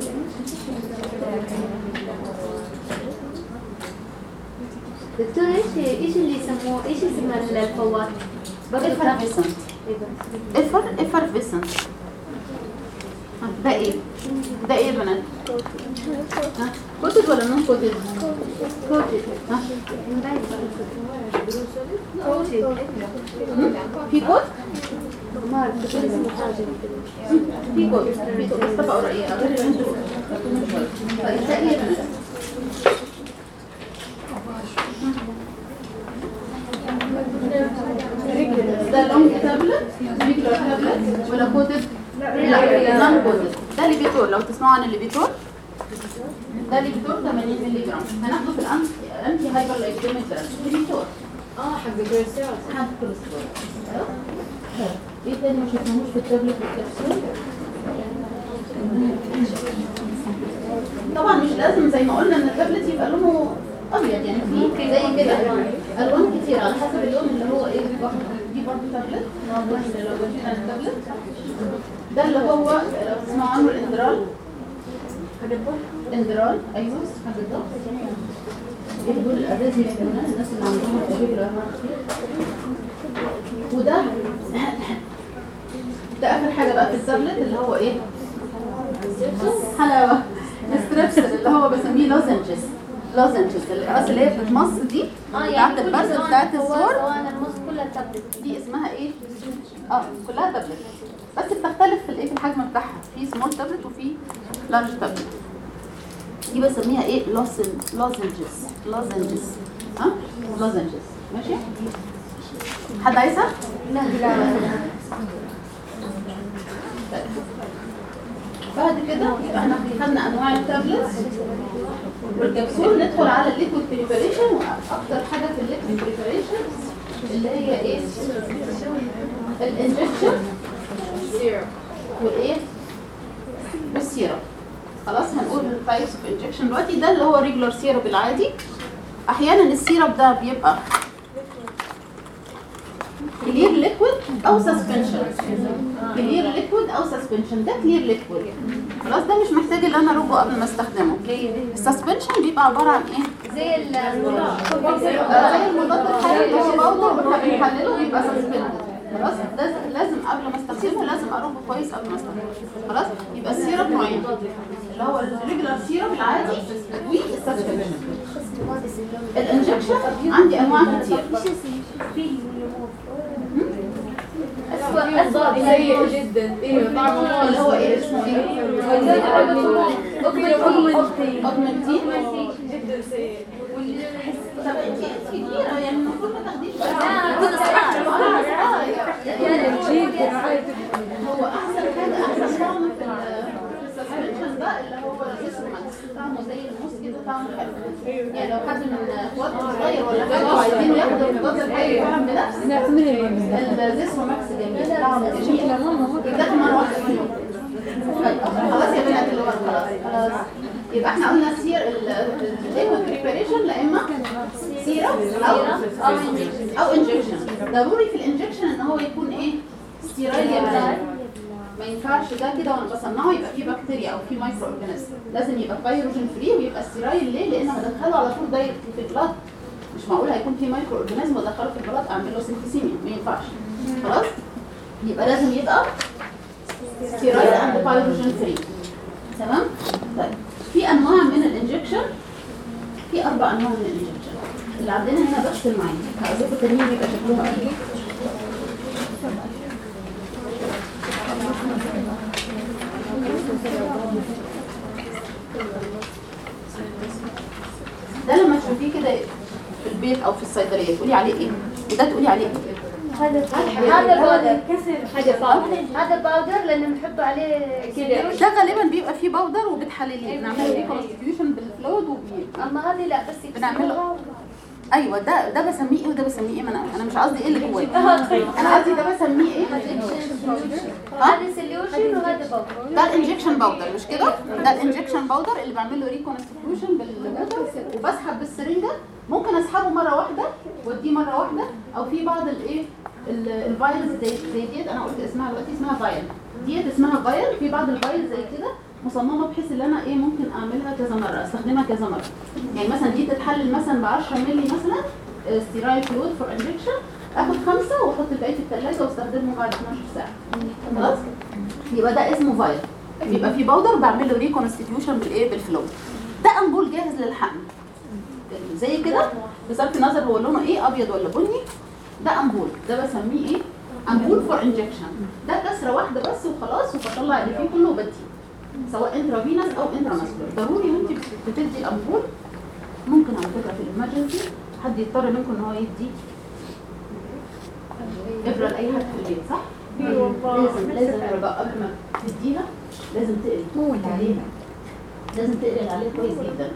دكتور ايش ايش اللي يسموه ايش اسم الفوات؟ effervescent افر effervescent ها، ده ايه ده ايه يا بنات ها كودد ولا نون كودد كودد ها في كود ما اعرف دكتور اسمه حاجه في كود في كود بس طبقه رقيقه غير اللي انتوا كاتبينه شويه طيب ده ايه يا بنات ده لونج تابلت ريجولار تابلت ولا كودد لا نون كودد ده ليبيتور لو تسمعوا عن الليبيتور ده ليبيتور 80 مللي جرام هناخده في الانتي هايبر لايكيميك ليبيتور اه حق الكوليسترول حد كوليسترول ايه تاني ما شفناهوش في التابلت والكبسول طبعا مش لازم زي ما قلنا ان التابلت يبقى لونه ابيض يعني في زي كده الوان كتير على حسب اللون اللي هو ايه دي برضه تابلت موجود لو جبنا التابلت ده اللي هو لو تسمعوا عنه الاندرال اندرال ايوه حاجه الضغط ايه دول الازاز يا جماعه الناس اللي عندهم الرجل وده ده اخر حاجه بقى في التابلت اللي هو ايه حلاوه الستريبسل اللي هو بسميه لوزنجز لوزنجز الاقراص اللي هي بتتمص دي بتاعت البرد بتاعت الزور وانا المص كلها تابلت دي اسمها ايه اه كلها تابلت بس بتختلف في الايه في الحجم بتاعها في سمول تابلت وفي لارج تابلت دي بسميها ايه لوزن لوزنجز لوزنجز ها لوزنجز ماشي حد عايزها لا لا بعد كده يبقى احنا خدنا انواع التابلتس والكبسول ندخل على الليكويد بريباريشن واكتر حاجه في الليكويد بريباريشن اللي هي ايه الانجكشن والايه والسيرم خلاص هنقول التايبس اوف انجكشن دلوقتي ده اللي هو ريجولار سيرب العادي احيانا السيرب ده بيبقى كلير ليكويد او سسبنشن كلير ليكويد او سسبنشن ده كلير ليكويد خلاص ده مش محتاج ان انا اروجه قبل ما استخدمه السسبنشن بيبقى عباره عن ايه زي ال آه، زي المضاد الحيوي اللي هو باودر واحنا بنحلله بيبقى سسبندد خلاص لازم لازم قبل ما استخدمه لازم اروجه كويس قبل ما استخدمه خلاص يبقى السيرب نوعين اللي هو الريجولار سيرب العادي والسسبنشن الانجكشن عندي انواع كتير سيء جدا ايوه طعمه اللي هو ايه اسمه ايه اوجمنتين جدا سيء طب انت انت كبيره يعني المفروض ما تاخديش هو احسن حاجه احسن طعم في السسبنشن ده اللي هو الاسماكس طعمه زي الموس كده طعمه حلو يعني لو حد من اخواتكم صغير ولا حاجه وعايزين ياخدوا المضاد الحيوي طعم بنفس الزيسماكس جميل طعمه جميل يتاخد مره واحده في اليوم طيب، خلاص يا بنات اللي هو خلاص خلاص يبقى احنا قلنا سير الليكويد بريباريشن لا اما سيرم او او انجكشن ضروري في الانجكشن ان هو يكون ايه ستيرايل يا بنات ما ما ينفعش ده كده وانا بصنعه يبقى فيه بكتيريا او فيه مايكرو اورجانيزم لازم يبقى فيروجين فري ويبقى ستيرايل ليه لان هدخله على طول دايركت في البلاد مش معقول هيكون فيه مايكرو اورجانيزم وادخله في البلاد اعمل له سيمفيسيميا ما ينفعش خلاص يبقى لازم يبقى ستيرايل اند فيروجين فري تمام طيب في انواع من الانجكشن في اربع انواع من الانجكشن اللي عندنا هنا بس المعين هقول التانيين بيبقى شكلهم ايه ده لما تشوفيه كده في البيت او في الصيدليه تقولي عليه ايه وده تقولي عليه ايه هذا هذا البودر كسر هذا باودر هذا باودر لان بنحطه عليه كده ده غالبا بيبقى فيه باودر وبتحلليه بنعمل له ريكونستيوشن بالفلويد وبي اما هذه لا بس بنعمل له ايوه ده ده بسميه ايه وده بسميه ايه ما انا انا مش قصدي ايه اللي جواه انا قصدي ده بسميه ايه هذا سوليوشن وهذا باودر ده الانجكشن باودر مش كده ده الانجكشن باودر اللي بعمل له ريكونستيوشن بالووتر وبسحب بالسرنجه ممكن اسحبه مره واحده واديه مره واحده او في بعض الايه ال- الفايلز زي زي ديت انا قلت اسمها دلوقتي اسمها فايل ديت اسمها فايل في بعض الفايل زي كده مصممه بحيث ان انا ايه ممكن اعملها كذا مره استخدمها كذا مره يعني مثلا دي تتحلل مثلا ب 10 مللي مثلا ستيرايل فلويد فور انجكشن اخد خمسه واحط الباقي في الثلاجه واستخدمه بعد 12 ساعه خلاص يبقى ده اسمه فايل بيبقى فيه باودر بعمل له ريكونستيوشن بالايه بالفلويد ده امبول جاهز للحقن زي كده بصرف النظر هو لونه ايه ابيض ولا بني ده امبول ده بسميه ايه امبول فور انجكشن ده كسره واحده بس وخلاص وبطلع اللي فيه كله وبديه سواء انترافينس او انتراماسكولار ضروري وانت بتدي الامبول ممكن على فكره في الامرجنسي حد يضطر منكم ان هو يدي ابره لاي حد في البيت صح؟ لازم لازم الرجاء قبل ما تديها لازم تقري عليها لازم تقري اللي عليه كويس جدا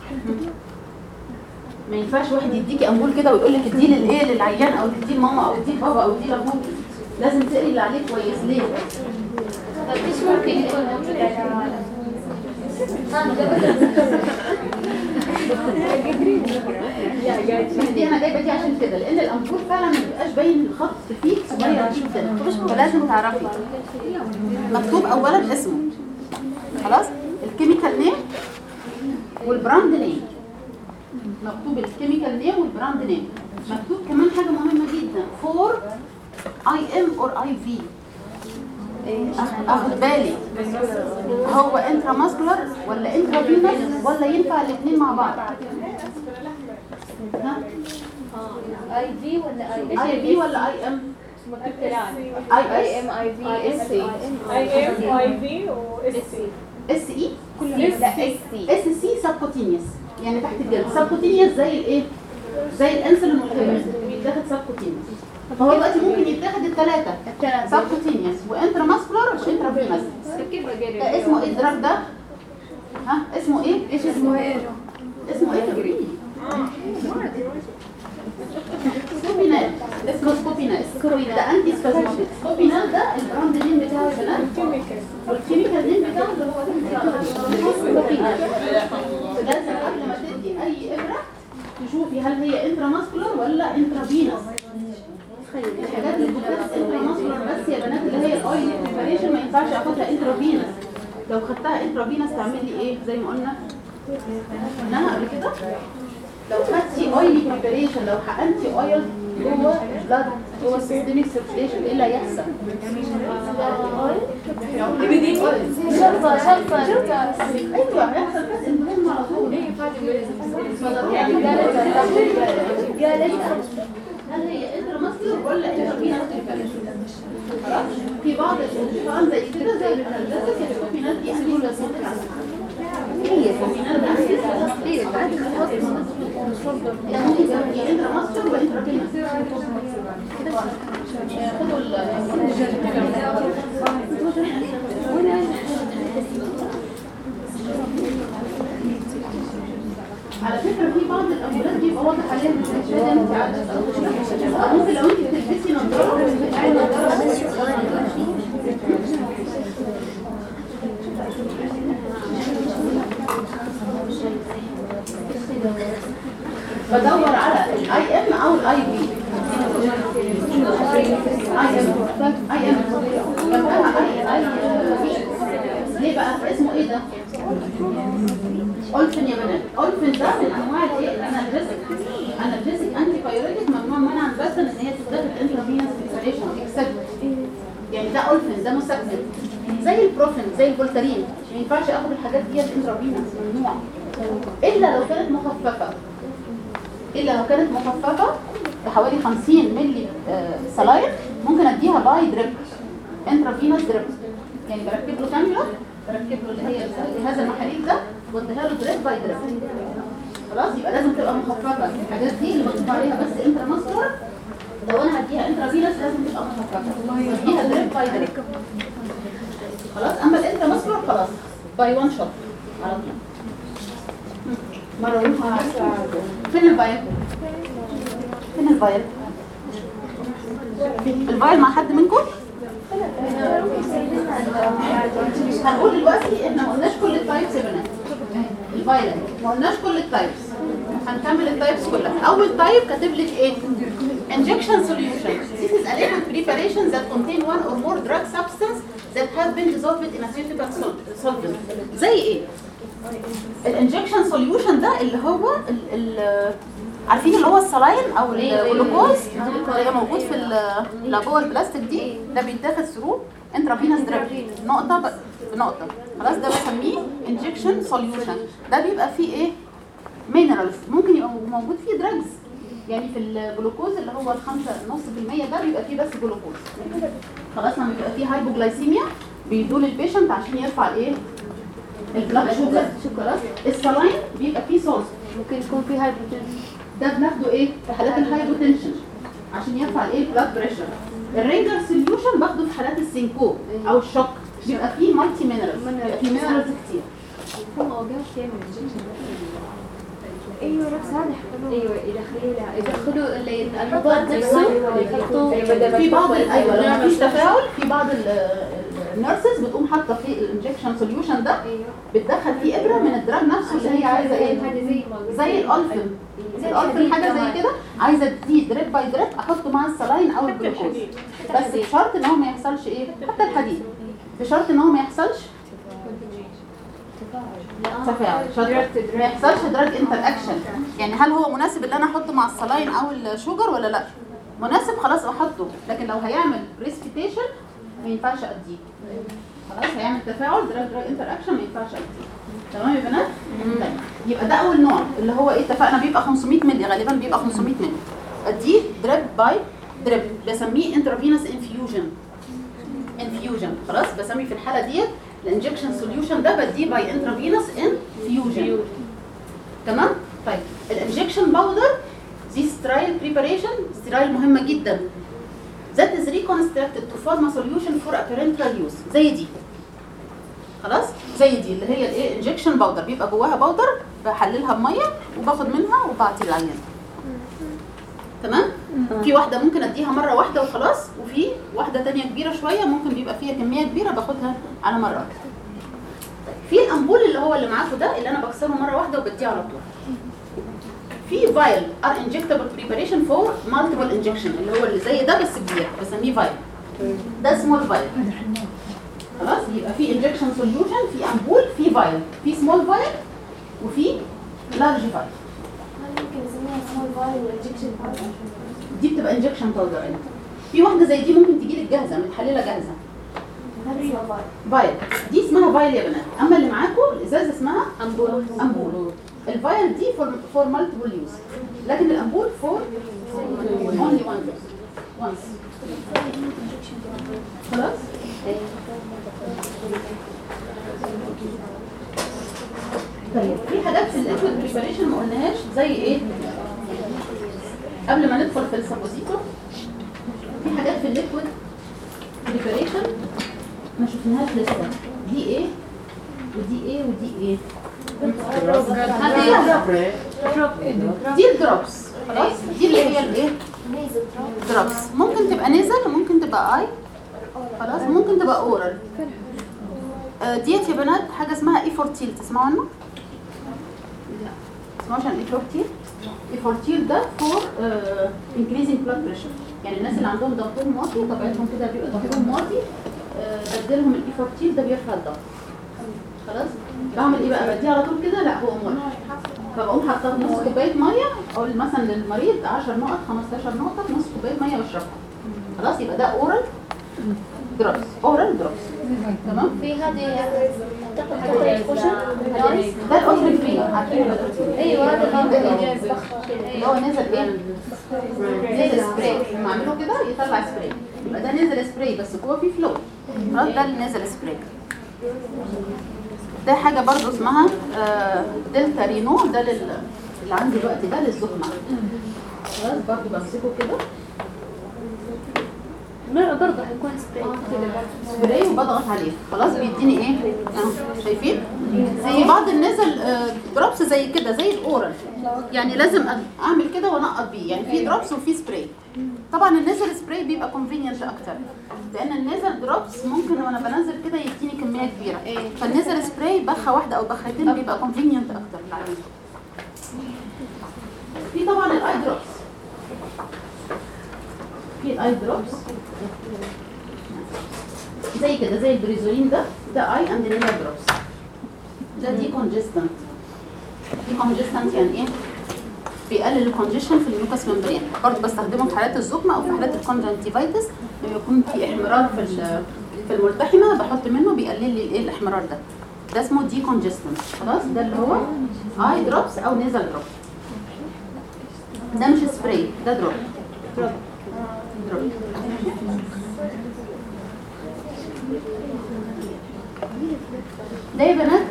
ما ينفعش واحد يديكي امبول كده ويقول لك اديه للايه للعيان او اديه لماما او اديه لبابا او اديه لابوك لازم تقري اللي عليه كويس ليه؟ طب ايش ممكن يكون موجود على دي انا جايبه دي عشان كده لان الامبول فعلا ما بيبقاش باين الخط فيه صغير جدا فلازم تعرفي مكتوب اولا اسمه خلاص الكيميكال نيم والبراند نيم مكتوب الكيميكال نيم والبراند نيم مكتوب كمان حاجه مهمه جدا فور اي ام اور اي في اخد بالي هو انترا ماسكولار ولا انترا فينس ولا ينفع الاثنين مع بعض ها اي في ولا اي اي بي ولا اي ام اي اس اي ام اي في واس سي اس اي لا اس سي اس سي سبكوتينيوس يعني تحت الجلد سبكوتينيوس زي الايه زي الانسولين والهيبرين بيتاخد سبكوتينيوس فهو دلوقتي ممكن يتاخد الثلاثه سبكوتينيوس وانترا ماسكولار وانترا فينس كيف بقري ده اسمه ايه الدراج ده ها اسمه ايه ايش اسمه ايه؟ اسمه ايه تجريبي سكوبينال اسمه سكوبينال ده انتي سبازماتيك سكوبينال ده البراند نيم بتاعه البنات كيميكال والكيميكال نيم بتاعه اللي هو سكوبينال فلازم قبل ما تدي اي ابره تشوفي هل هي انترا ماسكولار ولا انترا فينس الحاجات اللي بتبقى انترا ماسكولار بس يا بنات اللي هي الاويل بريباريشن ما ينفعش اخدها انترا فينس لو خدتها انترا فينس تعمل لي ايه زي ما قلنا قلناها قبل كده لو خدتي اويلي بريباريشن لو حقنتي اويل جوه بلاد جوه السيستميك سيركيليشن ايه اللي هيحصل؟ شرطة شرطة ايوه هيحصل بس المهم على طول يعني هل هي انترا ماسكولار ولا انترا فينس خلاص في بعض الشيطان زي كده زي الهندسه الكوبينات دي انتي هي الكوبينات دي ده ممكن تبقى انترا ماسكولار وانترا فينس خدوا على فكرة في بعض الأمولات بيبقى واضح عليها مش محتاجة انت عدد أو مش أو ممكن لو انت بتلبسي نظارة وتقعي نظارة بدور على الاي ام او الاي بي اي ام اي جنبها اي اي ليه بقى اسمه ايه ده اولفن يا بنات اولفن ده من انواع الايه الانالجيسيك انالجيسيك انتي بايوريتك ممنوع منعا بس ان هي تتاخد انترافينوس بريباريشن اكسبت يعني ده اولفن ده مسكن زي البروفين زي الفولتارين ما ينفعش اخد الحاجات دي انترافينوس ممنوع الا لو كانت مخففه الا لو كانت مخففه بحوالي 50 مللي آه، سلاير ممكن اديها باي دريب انترافينوس دريب يعني بركب له كانيولا بركب له اللي هي جهاز المحاليل ده واديها له دريب باي دريب خلاص يبقى لازم تبقى مخففه الحاجات دي اللي مكتوب عليها بس انتراماسكولار لو انا هديها انترافينوس لازم تبقى مخففه اديها دريب باي دريب خلاص اما الانتراماسكولار خلاص باي وان شوت على طول مرة ينفع فين الفايل؟ فين الفايل؟ الفايل مع حد منكم؟ هنقول دلوقتي احنا ما قلناش كل التايبس يا بنات الفايل ما قلناش كل التايبس هنكمل التايبس كلها اول تايب كاتب لك ايه injection solution this is a liquid preparation that contain one or more drug substance that has been dissolved in a suitable sol- solvent زي ايه الانجكشن سوليوشن ده اللي هو ال ال عارفين اللي هو السلاين او الجلوكوز اللي موجود في ال- العبوه البلاستيك دي ده بيتاخد ثرو انترافينوس دريب نقطه ب- بنقطه خلاص ده بسميه انجكشن سوليوشن ده بيبقى فيه ايه مينرالز ممكن يبقى موجود فيه دراجز يعني في الجلوكوز اللي هو الخمسة نص في المية ده بيبقى فيه بس جلوكوز خلاص لما بيبقى فيه هايبوجلايسيميا بيدوا للبيشنت عشان يرفع الايه البلاد شوجر خلاص السلاين بيبقى فيه صوص ممكن يكون في هايبروتنشن ده بناخده ايه في حالات الهايبوتنشن عشان يرفع الايه البلاد بريشر الرينجر سوليوشن باخده في حالات السينكو او الشوك بيبقى فيه مالتي مينرالز بيبقى فيه مينرالز كتير هو وقف يعمل انجكشن ايوه نفس هذا يحطوه ايوه يدخلوا يدخلوا اللي المضاد نفسه يحطوه في بعض ال- ايوه لما مفيش تفاعل في بعض النيرسز بتقوم حاطه في الانجكشن سوليوشن ده بتدخل فيه ابره من الدراج نفسه اللي هي عايزه ايه هذه زي زي الالفن الالفن حاجه زي كده عايزه دي دريب باي دريب احطه مع السلاين او الجلوكوز بس بشرط ان هو ما يحصلش ايه حتى الحديد بشرط ان هو ما يحصلش تفاعل شاطر ما يحصلش دراج انتر اكشن يعني هل هو مناسب ان انا احطه مع السلاين او الشوجر ولا لا مناسب خلاص احطه لكن لو هيعمل بريسبيتيشن ما ينفعش اديه خلاص هيعمل تفاعل دراج دراج انتر اكشن ما ينفعش اديه تمام يا بنات طيب يبقى ده اول نوع اللي هو ايه اتفقنا بيبقى 500 مللي غالبا بيبقى 500 مللي اديه دريب باي دريب بسميه انترافينوس انفيوجن انفيوجن خلاص بسمي في الحاله ديت الانجكشن سوليوشن ده بديه باي انترافينوس انفيوجن تمام طيب الانجكشن باودر دي سترايل بريباريشن سترايل مهمه جدا that is reconstructed to form a solution for a parenteral use زي دي خلاص زي دي اللي هي الايه انجكشن باودر بيبقى جواها باودر بحللها بميه وباخد منها وبعطي للعيان تمام في واحده ممكن اديها مره واحده وخلاص وفي واحده تانية كبيره شويه ممكن بيبقى فيها كميه كبيره باخدها على مره واحده في الامبول اللي هو اللي معاكم ده اللي انا بكسره مره واحده وبديه على طول في فايل ار انجكتبل بريباريشن فور مالتيبل انجكشن اللي هو اللي زي ده بس كبير بسميه فايل ده سمول فايل خلاص يبقى في انجكشن سوليوشن في امبول في فايل في سمول فايل وفي لارج فايل هل ممكن نسميها سمول فايل وانجكشن باودر؟ دي بتبقى انجكشن باودر في واحده زي دي ممكن تجي لك جاهزه متحلله جاهزه هذا اسمه فايل فايل دي اسمها فايل يا بنات اما اللي معاكم الازازه اسمها امبول امبول الفايل دي فور فور مالتيبل يوز لكن الامبول فور اونلي وان وانس خلاص طيب في حاجات في الليكويد بريباريشن ما قلناهاش زي ايه قبل ما ندخل في السبوزيتور في حاجات في الليكويد بريباريشن ما شفناهاش لسه دي ايه ودي ايه ودي ايه دي الدروبس خلاص دي اللي هي الايه نيزل تراب دروبس ممكن تبقى نيزل وممكن تبقى اي خلاص ممكن تبقى اورال آه، ديت يا بنات حاجه اسمها اي فورتيل تسمعوا عنه لا تسمعوش عن اي فورتيل اي فورتيل ده فور انكريزنج بلاد بريشر يعني الناس اللي عندهم ضغطهم واطي طبيعتهم كده بيبقى ضغطهم واطي آه، بديلهم الاي 14 ده بيرفع الضغط خلاص بعمل ايه بقى بديه على طول كده لا هو مولع فبقوم حاطه في نص كوبايه ميه اقول مثلا للمريض 10 نقط 15 نقطه في نص كوبايه ميه واشربها خلاص يبقى ده اورال دروبس اورال دروبس تمام في هذه اعتقد كوشن ده الاوتري فري عارفين الاوتري ايوه هذا اللي اللي هو نزل ايه؟ نزل سبراي لما اعمله كده يطلع سبراي يبقى ده نزل سبراي بس جوه فيه فلو خلاص ده اللي نزل سبراي ده حاجه برضو اسمها آه، دلتا رينو ده لل اللي عندي دلوقتي ده للزخمه خلاص برضو بمسكه كده برضه حيكون سبراي سبراي وبضغط عليه خلاص بيديني ايه اهو شايفين زي بعض النزل آه، دروبس زي كده زي الاورال يعني لازم أ- اعمل كده وانقط بيه يعني في دروبس وفي سبراي طبعا النزل سبراي بيبقى كونفينينت اكتر لان النزل دروبس ممكن وانا بنزل كده يديني كميه كبيره فالنزل سبراي بخه واحده او بخيتين بيبقى كونفينينت اكتر للعيان في طبعا الاي دروبس في الاي دروبس زي كده زي البريزولين ده ده اي اند نيلا دروبس ده دي كونجستنت دي كونجستنت يعني ايه بيقلل الكونجيشن في الميوكاس ممبرين برضه بستخدمه في حالات الزكمه او في حالات الكونجنتيفايتس لما يكون في احمرار في ال- في الملتحمه بحط منه بيقلل لي الايه الاحمرار ده ده اسمه دي كونجستنت خلاص ده اللي هو اي دروبس او نيزل دروب ده مش سبراي ده دروب دروب دروب ده يا بنات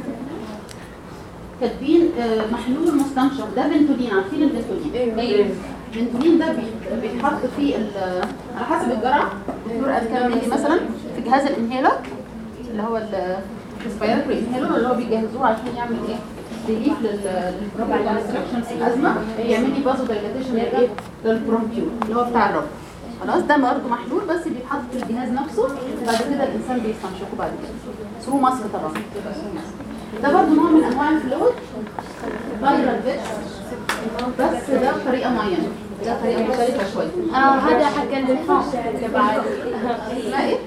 كاتبين آه، محلول مستنشق ده بنتولين عارفين البنتولين ايوه البنتولين ده بي- بيتحط في ال- على حسب الجرعه الدكتور قال كام مللي مثلا في جهاز الانهيلر اللي هو الريسبيراتوري انهيلر اللي هو بيجهزوه عشان يعمل ايه ريليف للكونستراكشن في الازمه يعمل لي بازو دايلاتيشن للايه للبرونكيول اللي هو بتاع الرب خلاص ده برضه محلول بس بيتحط في الجهاز نفسه بعد كده الانسان بيستنشقه بعد كده ثرو ماسك طبعا ده برضه نوع من انواع الفلويد فايرال فيتش بس ده بطريقه معينه ده طريقه مختلفه شويه اه هذا حق الحوم تبع اسمها ايه؟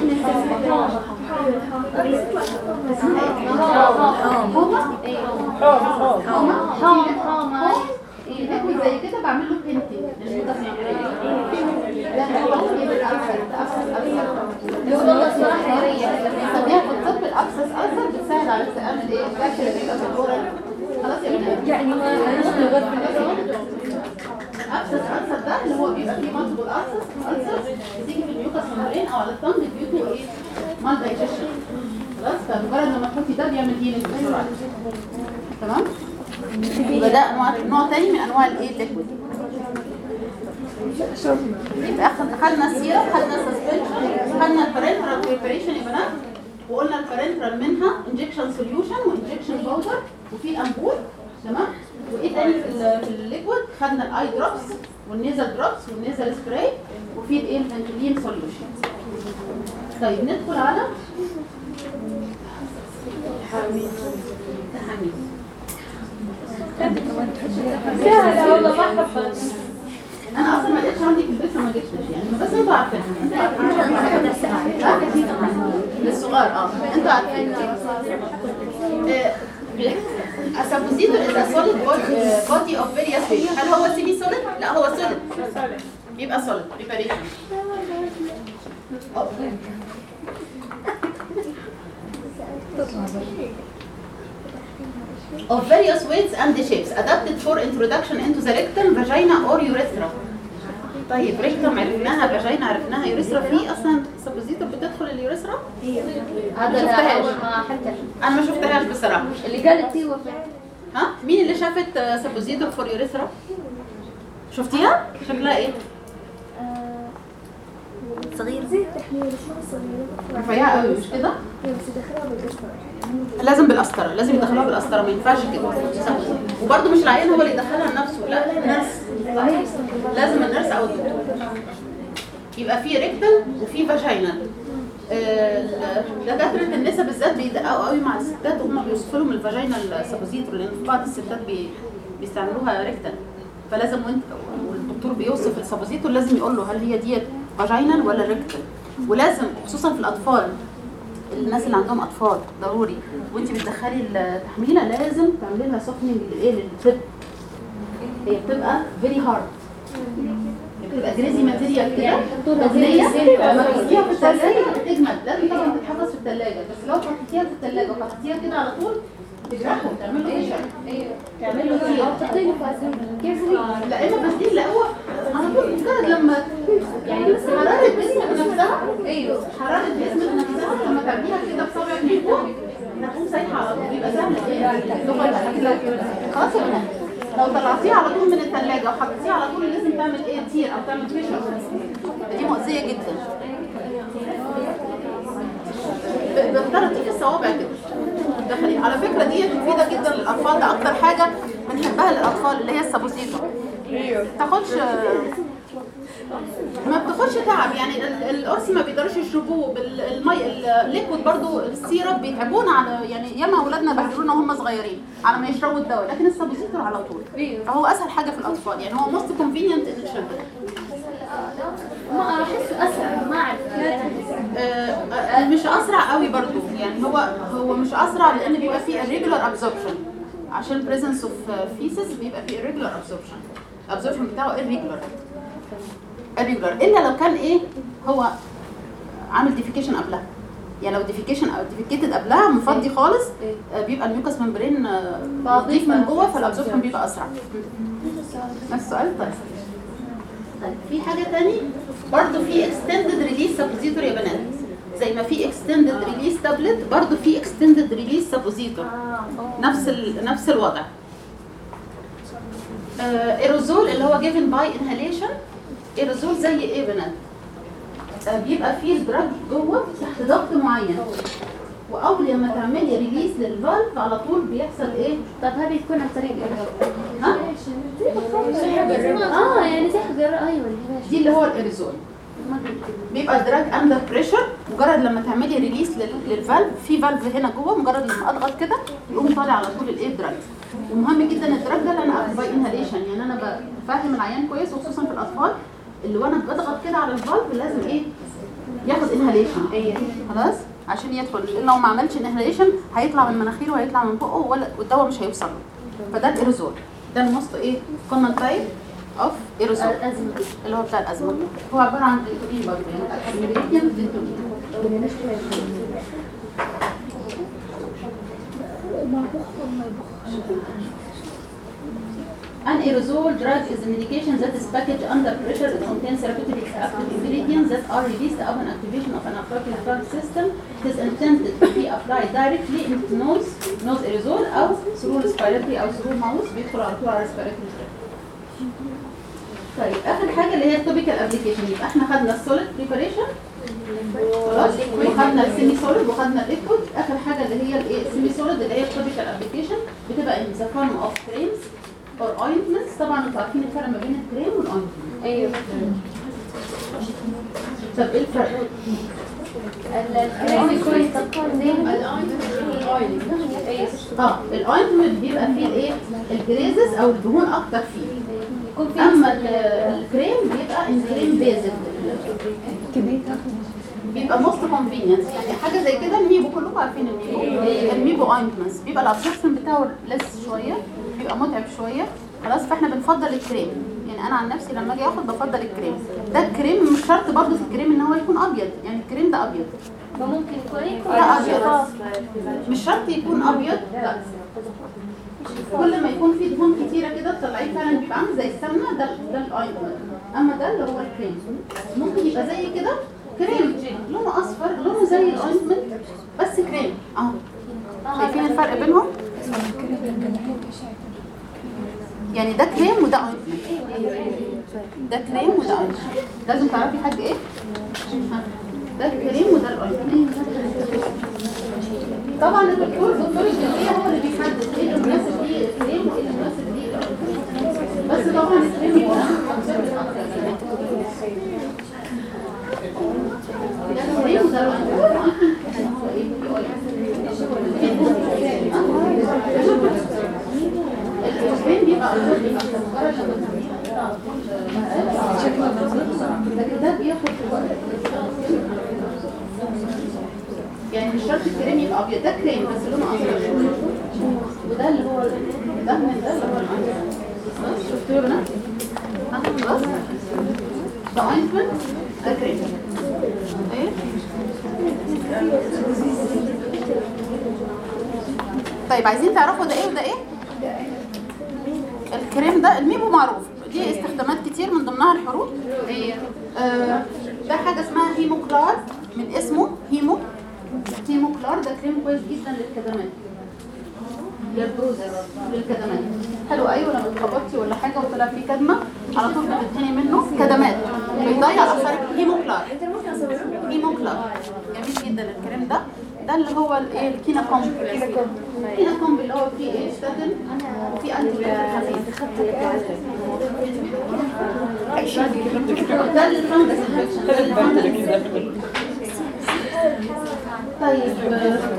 حوم حوم بياكل زي كده بعمل له بنتي للمدة ده هو بيبقى أكثر أكثر أكثر بنسميها في الطب الأكسس أكثر بتساعد على استقامة الإيه؟ الأكل اللي بيبقى في الورق خلاص يا بنات يعني ما نشتغل أكسس أكثر ده اللي هو بيبقى فيه مالتيبل أكسس أكثر بتيجي في الميوكس ممبرين أو على الطنج بيوتو إيه؟ مال دايجيشن خلاص فمجرد لما تحطي ده بيعمل هيلينج بسرعة تمام؟ يبقى ده انواع نوع تاني من انواع الايه الليكويد يبقى أخد- خدنا السيرم خدنا السسبنشن خدنا البارنترال بريباريشن يا بنات وقلنا البارنترال منها انجكشن سوليوشن وانجكشن باودر وفي الامبول تمام وايه تاني في ال- في الليكويد خدنا الاي دروبس والنيزل دروبس والنيزل سبراي وفي الايه الفنتولين سوليوشن طيب ندخل على تحميل سهلة والله ما حفظت انا اصلا ما لقيتش عندي في البيت فما جبتش يعني بس انتوا عارفين انتوا عارفين للصغار اه انتوا عارفين اسابوزيتور از ا سوليد بودي اوف فيريوس ويت هل هو سيمي سوليد؟ لا هو سوليد يبقى سوليد بريباريشن of various weights and shapes adapted for introduction into the rectum, vagina or urethra. طيب ريكتم عرفناها فاجينا عرفناها يوريثرا في اصلا سبوزيتور بتدخل اليوريثرا هذا شفتهاش. اول ما حتى انا ما شفتهاش بصراحه اللي قالت ايوه ها مين اللي شافت سبوزيتور فور يوريثرا شفتيها شكلها ايه صغير زي التحميل بس ما صغيرة رفيعه قوي مش كده بس يدخلها بالقسطرة لازم بالقسطره لازم يدخلوها بالقسطره ما ينفعش كده وبرده مش العيان هو اللي يدخلها لنفسه لا الناس لازم الناس او الدكتور يبقى في ريكتال وفي فاجينال آه، دكاتره النساء بالذات بيدققوا قوي مع الستات وهم بيوصفوا لهم الفاجينال سابوزيتور لان في بعض الستات بي بيستعملوها ريكتال فلازم وانت والدكتور الدكتور بيوصف السبوزيتور لازم يقول له هل هي ديت فاجينال ولا ريكتال ولازم خصوصا في الاطفال الناس اللي عندهم اطفال ضروري وانت بتدخلي التحميله لازم تعملي لها سوفننج للايه للفت هي بتبقى فيري هارد بتبقى جريزي ماتيريال كده مبنيه لما تحطيها في الثلاجه بتجمد لازم طبعا تتحفظ في الثلاجه بس لو حطيتيها في الثلاجه وحطيتيها كده على طول تجرحهم تعمل له ايه تعمل له ايه كيف هي؟ لا اما فاسدين لا هو على طول مجرد لما يعني بس حراره جسمك نفسها ايوه حراره جسمك نفسها لما تعمليها كده بصابعك من فوق هتقوم سايحه على طول يبقى سهل ايه خلاص يا بنات لو طلعتيها على طول من الثلاجه وحطيتيها على طول لازم تعمل ايه تير او تعمل فيشر دي مؤذيه جدا ب- بضطر تيجي الصوابع كده دخلي على فكره دي مفيده جدا للاطفال ده اكتر حاجه بنحبها للاطفال اللي هي السابوزيتو تاخدش ما بتاخدش تعب يعني ال- القرص ما بيقدروش يشربوه بالمي الليكويد برضو السيرب بيتعبونا على يعني ياما اولادنا بهدلونا وهم صغيرين على ما يشربوا الدواء لكن السابوزيتور على طول فهو اسهل حاجه في الاطفال يعني هو موست كونفينينت ان ما احسه اسرع ما اعرف آه، آه، مش اسرع قوي برضو يعني هو هو مش اسرع لان بيبقى فيه irregular absorption عشان presence of feces بيبقى فيه irregular absorption absorption بتاعه irregular irregular الا لو كان ايه هو عامل defecation قبلها يعني لو defecation او defecated قبلها مفضي خالص آه، بيبقى الميوكس ممبرين نضيف من جوه فالابزوربشن بيبقى اسرع نفس السؤال طيب طيب في حاجه تاني برضو في extended release suppositor يا بنات زي ما في extended release tablet برضو في extended release suppositor نفس ال... نفس الوضع ايروزول اللي هو given by inhalation ايروزول زي ايه يا بنات آه، بيبقى فيه الدراج جوه تحت ضغط معين واول لما تعملي ريليس للفالف على طول بيحصل ايه طب هذه تكون عن طريق ايه؟ ها اه يعني زي حجر ايوه الهباش دي اللي هو الايروزول ما قلت بيبقى الدراج اندر بريشر مجرد لما تعملي ريليس للفالف في فالف هنا جوه مجرد لما اضغط كده يقوم طالع على طول الايه الدراج ومهم جدا الدراج ده اللي انا اخده باي انهاليشن يعني انا بفهم العيان كويس وخصوصا في الاطفال اللي وانا بضغط كده على الفالف لازم ايه ياخد انهاليشن خلاص عشان يدخل لان لو ما عملش انهاليشن هيطلع من مناخيره وهيطلع من بقه ولا والدواء مش هيوصل له فده الايروزول ده الموست ايه كومن تايب اوف ايروزول الازمه اللي هو بتاع الازمه هو عباره عن دينتولين برضه يعني الانجريدينت دينتولين An aerosol drug is a medication that is packaged under pressure. It contains therapeutic active ingredients that are released upon activation of an appropriate drug system. It is intended to be applied directly into nose, nose aerosol أو through respiratory أو through mouth بيدخل على طول على respiratory tract. طيب آخر حاجة اللي هي التوبيكال ابلكيشن يبقى احنا خدنا السوليد بريباريشن خلاص وخدنا السيمي سوليد وخدنا الليكويد آخر حاجة اللي هي الايه السيمي سوليد اللي هي التوبيكال ابلكيشن بتبقى in the form of creams or ointments طبعا انتوا عارفين الفرق ما بين الكريم والاوينتمنت ايوه طب ايه الفرق؟ الكريم يكون سكر زي اه الاوينتمنت بيبقى فيه الايه الجريزز او الدهون اكتر فيه يكون في اما ال- الكريم بيبقى الكريم بيزل بيبقى موست كونفينينس يعني حاجه زي كده الميبو كلكم عارفين الميبو الميبو اوينتمنتس بيبقى الابسوربشن بتاعه لس شويه بيبقى متعب شويه خلاص فاحنا بنفضل الكريم يعني انا عن نفسي لما اجي اخد بفضل الكريم ده الكريم مش شرط برضه في الكريم ان هو يكون ابيض يعني الكريم ده ابيض فممكن يكون ده ابيض مش شرط يكون ابيض لا كل ما يكون فيه دهون كتيره كده تطلعيه فعلا بيبقى عامل زي السمنه ده ده الاينتمنت اما ده اللي هو الكريم ممكن يبقى زي كده كريم لونه اصفر لونه زي الاينتمنت بس كريم اهو شايفين الفرق بينهم يعني ده كريم وده اينتمنت ده كريم وده اينتمنت لازم تعرفي حاجه ايه ها. ده الكريم وده الاينتمنت طبعا الدكتور دكتور الجلديه هو اللي بيحدد ايه اللي مناسب ليه الكريم وايه اللي مناسب ليه الأينتمنت. بس طبعا الكريم هو أفضل أكتر. ده الكريم وده الأينتمنت. هو ايه الكريم بيبقى أفضل، بيبقى أفضل. مجرد لما تعمليه على طول لكن ده بياخد وقت يعني مش شرط الكريم يبقى ابيض ده كريم بس لونه اصفر شويه وده اللي هو ده من ده اللي هو الابيض بس شفتوا يا بنات؟ ها، خلاص ده اوينتمنت ده كريم ايه طيب عايزين تعرفوا ده ايه وده ايه الكريم ده الميبو معروف ليه استخدامات كتير من ضمنها الحروف آه ده حاجه اسمها هيموكلار من اسمه هيمو هيموكلار ده كريم كويس جدا للكدمات للبروز للكدمات حلو ايوه لما اتخبطتي ولا حاجه وطلع فيه كدمه على طول بتدهني منه كدمات بيضيع اثار هيموكلار هيموكلار جميل جدا الكريم ده ده اللي هو الايه الكينا كومب الكينا كومب اللي هو فيه ايه ستاتين وفيه انتي خفيف ده الفانجس انفكشن ده الفانجس طيب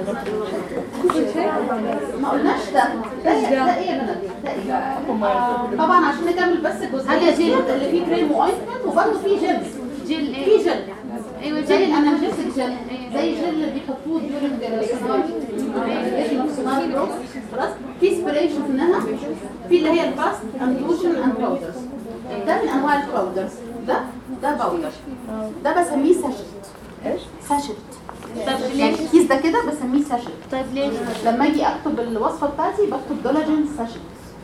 ما قلناش ده ده ده ايه يا بنات ده ايه طبعا عشان نكمل بس الجزئيه دي اللي فيه كريم واينتمنت وبرده فيه جل جل في ايه جل ايوه زي جل الانالجيسك جل زي الجل اللي بيحطوه ديورنج السونار خلاص في سبراي شفناها في اللي هي الفاست اند لوشن اند باودرز ده من انواع الباودرز ده ده باودر ده بسميه ساشت ايش؟ ساشت طب يعني ليش؟ الكيس ده كده بسميه ساشت طيب ليش؟ لما اجي اكتب الوصفه بتاعتي بكتب دولاجين ساشت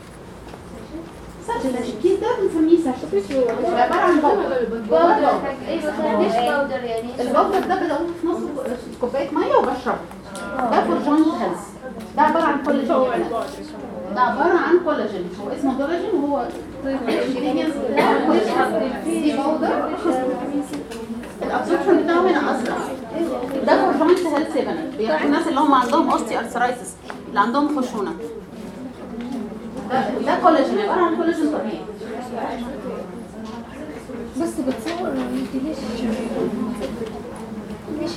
ساشت الكيس ده بنسميه ساشت عباره عن باودر باودر ايوه طيب ليش باودر يعني؟ البودر ده بدوه في نص كوبايه ميه وبشربه ده فور جوينت هيلث ده عباره عن كولاجين ده عباره عن كولاجين هو اسمه كولاجين وهو الانجريدينتس بتاعه كولاجين دي باودر الابسوربشن بتاعه هنا اسرع ده فور جوينت هيلث يا بنات بياخدوا الناس اللي هم عندهم اوستي ارثرايتس اللي عندهم خشونه ده ده كولاجين عباره عن كولاجين طبيعي بس بتصور انت ليش ليش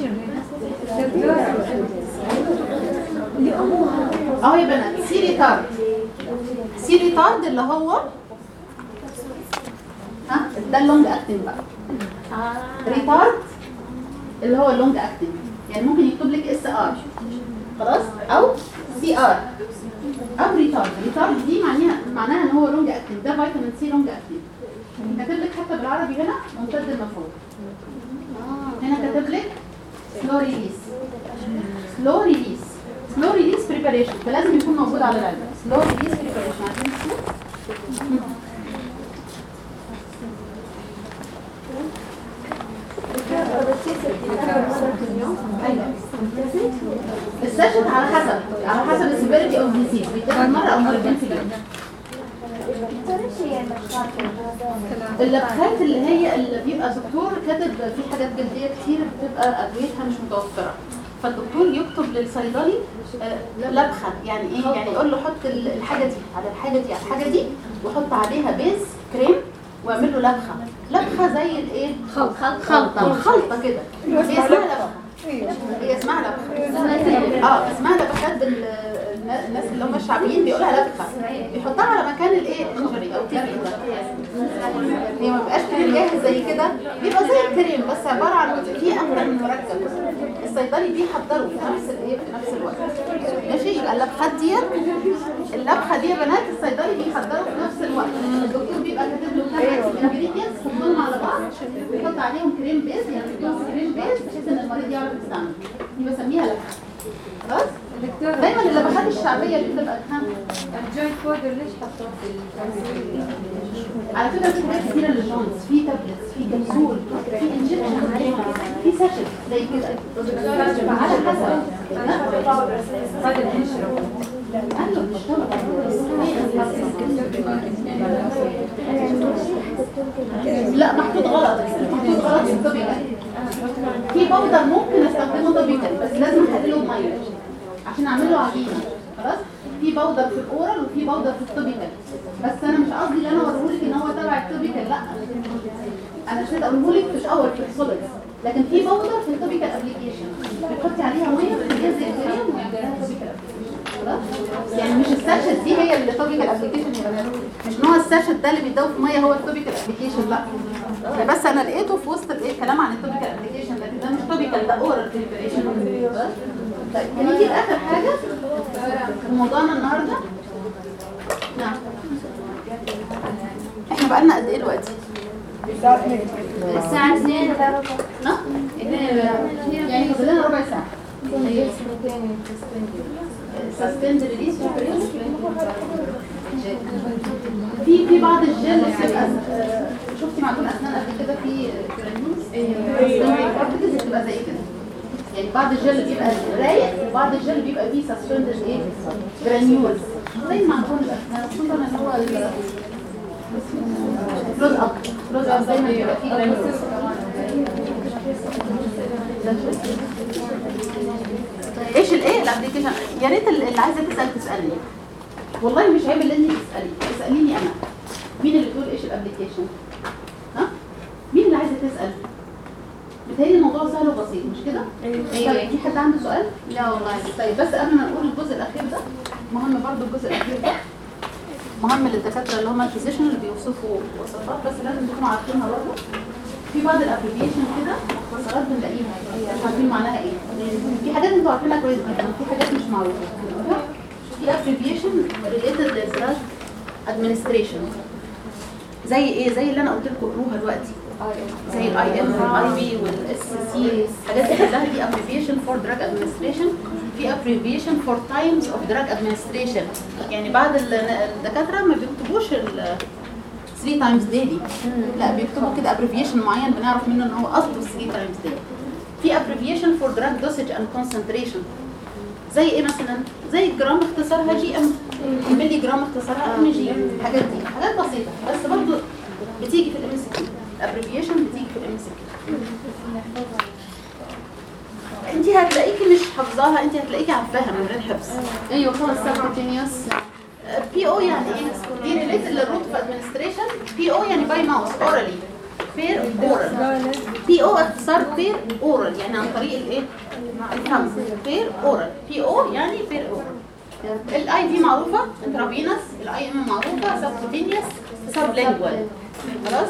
اهو يا بنات سي ريتارد سي ريتارد اللي هو ها ده اللونج اكتنج بقى ريتارد اللي هو اللونج اكتنج يعني ممكن يكتب لك اس ار خلاص او سي ار او ريتارد ريتارد دي معناها معناها ان هو لونج اكتنج ده فيتامين سي لونج اكتنج كاتب لك حتى بالعربي هنا ممتد المفعول هنا كاتب لك سلو ريليس سلو ريليس سلو ريليس بريباريشن فلازم يكون موجود على العلبه سلو ريليس بريباريشن عارفين اسمه؟ ايوه السيشن على حسب على حسب السيفيريتي اوف ديزيز بيتاخد مره او مرتين في اليوم اللبخات اللي هي اللي بيبقى دكتور كاتب في حاجات جلديه كتير بتبقى ادويتها مش متوفره فالدكتور يكتب للصيدلي آه، لبخه يعني ايه يعني يقول له حط ال- الحاجه دي على الحاجه دي على الحاجه دي وحط عليها بيز كريم واعمل له لبخه لبخه زي الايه خلطه خلطه خلطه كده هي اسمها لبخه هي اسمها لبخه اه اسمها لبخات بال الناس اللي هم الشعبيين بيقولها لبخه بيحطها على مكان الايه الانجري او الجرح ده هي ما بيبقاش كريم جاهز زي كده بيبقى زي الكريم بس عباره عن فيه اكتر من مركب الصيدلي بيحضره في نفس الايه في نفس الوقت ماشي يبقى اللبخات ديت اللبخه دي يا بنات الصيدلي بيحضره في نفس الوقت الدكتور بيبقى كاتب له كام انجريدينتس يحطهم على بعض ويحط عليهم كريم بيز يعني يحطهم كريم بيز بحيث ان المريض يعرف يستعمل دي بسميها لبخه خلاص دايما اللبخات الشعبيه اللي بتبقى ها الجوينت بودر ليش حطوه في على فكره في حاجات كتيره للجونز في تابلتس في كبسول في انجكشن في ساشت زي كده على حسب هذا الانشرب ايوه مش لا محطوط غلط محطوط غلط في الطبيعي في بودر ممكن استخدمه توبيكال بس لازم احلله بميه عشان اعمل له عجينه خلاص في بودر في الاورال وفي بودر في التوبيكال بس انا مش قصدي اللي انا اوريهولك ان هو تبع التوبيكال لا انا مش اقولهولك في الاول في السوليد لكن في بودر في التوبيكال ابلكيشن بتحطي عليها ميه بتجهزي الكريم ويعمل لها توبيكال خلاص يعني مش الساشت دي هي اللي توبيكال ابلكيشن مش نوع الساشت ده اللي بيتداوب في ميه هو التوبيكال ابلكيشن لا ده بس انا لقيته في وسط الايه كلام عن التوبيكال ابلكيشن لكن ده مش توبيكال ده اورال بريبريشن طيب هنيجي لاخر حاجه في موضوعنا النهارده نعم احنا بقالنا قد ايه دلوقتي؟ الساعة 2 نعم يعني فاضل لنا ربع ساعه سسبند ريليس في في بعض الجل بتبقى آه، شفتي معجون اسنان قبل كده في جرانيولز بتبقى زي كده يعني بعض الجل بيبقى رايق وبعض الجل بيبقى فيه سسبندد ايه جرانيولز زي معجون الاسنان خصوصا اللي هو ال- كلوز اب كلوز اب دايما بيبقى فيه جرانيولز ايش الايه الابلكيشن يا ريت اللي عايزه تسال تسالني والله مش عيب اللي انت تسالي اساليني انا مين اللي بتقول ايش الابلكيشن ها مين اللي عايزه تسال بتهيألي الموضوع سهل وبسيط مش كده طيب في حد عنده سؤال لا والله طيب بس قبل ما نقول الجزء الاخير ده مهم برضو الجزء الاخير ده مهم للدكاتره اللي هم الفيزيشن اللي بيوصفوا وصفات بس لازم تكونوا عارفينها برضه في بعض الابلكيشن كده مختصرات بنلاقيها مش عارفين معناها ايه في حاجات انتوا عارفينها كويس جدا في حاجات مش معروفه في ابريفيشن ريليتد للدراج ادمنستريشن زي ايه زي اللي انا قلت لكم قروها دلوقتي زي الاي ام والاي بي والاس سي الحاجات دي كلها دي ابريفيشن فور دراج ادمنستريشن في ابريفيشن فور تايمز اوف دراج ادمنستريشن يعني بعض ال- الدكاتره ما بيكتبوش ال 3 تايمز ديلي لا بيكتبوا كده ابريفيشن معين بنعرف منه ان هو قصده 3 تايمز ديلي في ابريفيشن فور دراج دوسج اند كونسنتريشن زي ايه مثلا زي جرام اختصارها جي ام ملي جرام اختصارها ام جي الحاجات دي حاجات بسيطه بس برضه بتيجي في الام اس كيو الابريفيشن بتيجي في الام اس كيو انت هتلاقيكي مش حافظاها انت هتلاقيكي عارفاها من غير حفظ ايوه خلاص سبكوتينيوس بي او يعني ايه دي ريليتد للروت اوف ادمنستريشن بي او يعني باي ماوس اورالي بير اورال بي او اختصار بير اورال يعني عن طريق الايه الفم بير اورال بي او يعني بير اورال الاي في معروفه انترافينس الاي ام معروفه سبكوتينيوس سبلينجوال خلاص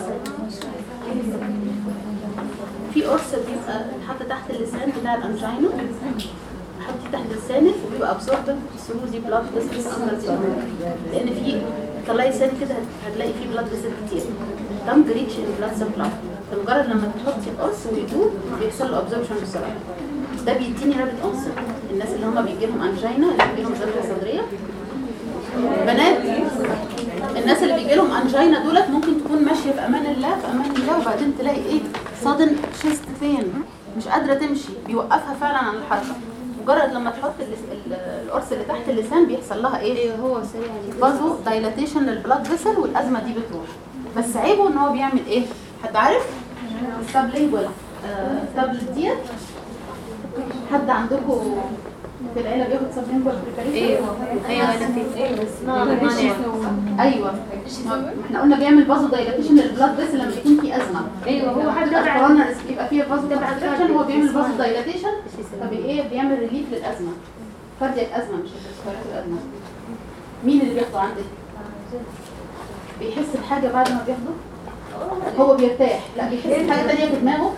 في قرص بيبقى اتحط تحت اللسان بتاع الانجينا حطي تحت لسانك وبيبقى ابسوربد ثرو ذي بلاد فيسلز اندر لان في طلعي لسانك كده هتلاقي فيه بلاد فيسل كتير دم ريتش ان بلاد سبلاي فمجرد لما تحطي القرص ويدوب بيحصل له ابزوربشن بسرعه ده بيديني رابط انسر الناس اللي هم بيجي لهم انجينا اللي بيجي لهم ذبحه صدريه بنات الناس اللي بيجي لهم انجينا دولت ممكن تكون ماشيه في امان الله في امان الله وبعدين تلاقي ايه صادن شيست فين مش قادره تمشي بيوقفها فعلا عن الحركه مجرد لما تحط اللس- ال- القرص اللي تحت اللسان بيحصل لها ايه ايوه هو سريع جدا برضه دايلاتيشن للبلاد فيسل والازمه دي بتروح بس عيبه ان هو بيعمل ايه حد عارف السبلينجوال تابلت ديت حد عندكم في العيله بياخد سبلينجوال بريباريشن ايوه ايوه انا في ما ما نعرف ايوه ما احنا قلنا بيعمل فازو دايلاتيشن للبلاد فيسل لما يكون في ازمه ايوه هو حد الكورونا يبقى فيها فازو دايلاتيشن هو بيعمل فازو دايلاتيشن فبايه بيعمل ريليف للازمه كاردياك ازمه مش السكرات الازمه مين اللي بياخده عندك بيحس بحاجه بعد ما بياخده هو بيرتاح لا بيحس بحاجه ثانيه في دماغه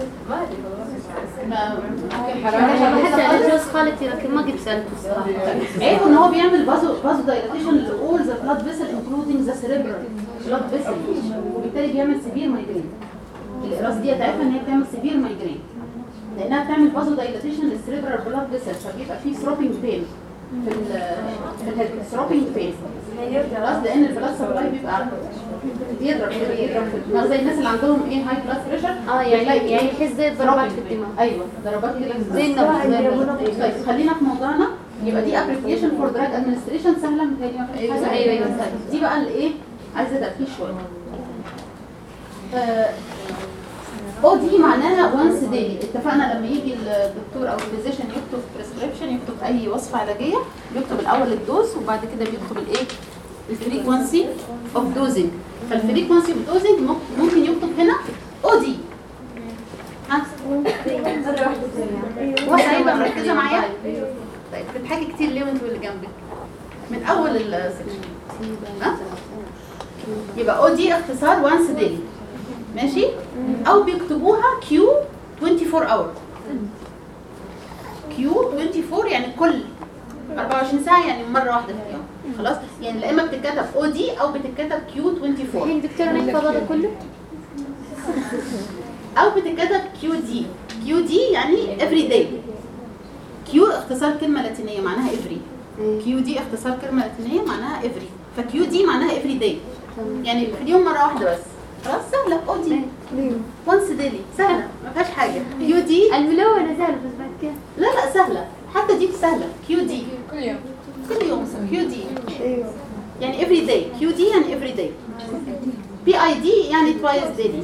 ما انا بحس على جوز خالتي لكن ما قد سالته الصراحه عيبه ان هو بيعمل فازو فازو دايلاتيشن لاول ذا بلاد فيسل انكلودينج ذا سيريبرال بلاد فيسل وبالتالي بيعمل سيفير مايجرين الاقراص دي عارفه ان هي بتعمل سيفير مايجرين لانها بتعمل فازو دايلاتيشن للسيريبرال بلاد فيسل فبيبقى فيه ثروبينج بين في ال في الهيد ثروبينج بين خلاص لان البلاد سبلاي بيبقى بيضرب كده بيضرب في الدماغ زي الناس اللي عندهم ايه هاي بلاد بريشر اه يعني يعني يحس زي ضربات في الدماغ ايوه ضربات كده زي النبض. طيب خلينا في موضوعنا يبقى دي ابلكيشن فور دراج ادمنستريشن سهله متهيألي ما فيهاش أيوة، حاجة. أيوة، أيوة. طيب، دي بقى اللي ايه عايزه تركيز شويه آه، او دي معناها وانس ديلي اتفقنا لما يجي الدكتور او الفيزيشن يكتب بريسكريبشن يكتب اي وصفه علاجيه بيكتب الاول الدوز وبعد كده بيكتب الايه الفريكونسي اوف دوزنج فالفريكونسي اوف دوزنج ممكن يكتب هنا او دي ها واحده يبقى مركزه معايا طيب بتضحكي كتير ليه وانت واللي جنبك من اول السكشن ها يبقى او دي اختصار وانس ديلي ماشي او بيكتبوها كيو 24 اور كيو 24 يعني كل 24 ساعه يعني مره واحده في اليوم خلاص يعني لا اما بتتكتب او دي او بتتكتب كيو 24 الحين دكتورة نحفظ هذا كله او بتتكتب كيو دي كيو دي يعني افري داي كيو اختصار كلمه لاتينيه معناها افري كيو دي اختصار كلمه لاتينيه معناها افري فكيو دي معناها افري داي يعني في اليوم مره واحده بس خلاص سهله او دي وانس ديلي سهله ما فيهاش حاجه كيو دي الملونة زالت بس بعد كده لا لا سهله حتى دي سهله كيو دي كل يوم كل يوم كيو دي يعني افري داي كيو دي يعني افري داي بي اي دي يعني توايس ديلي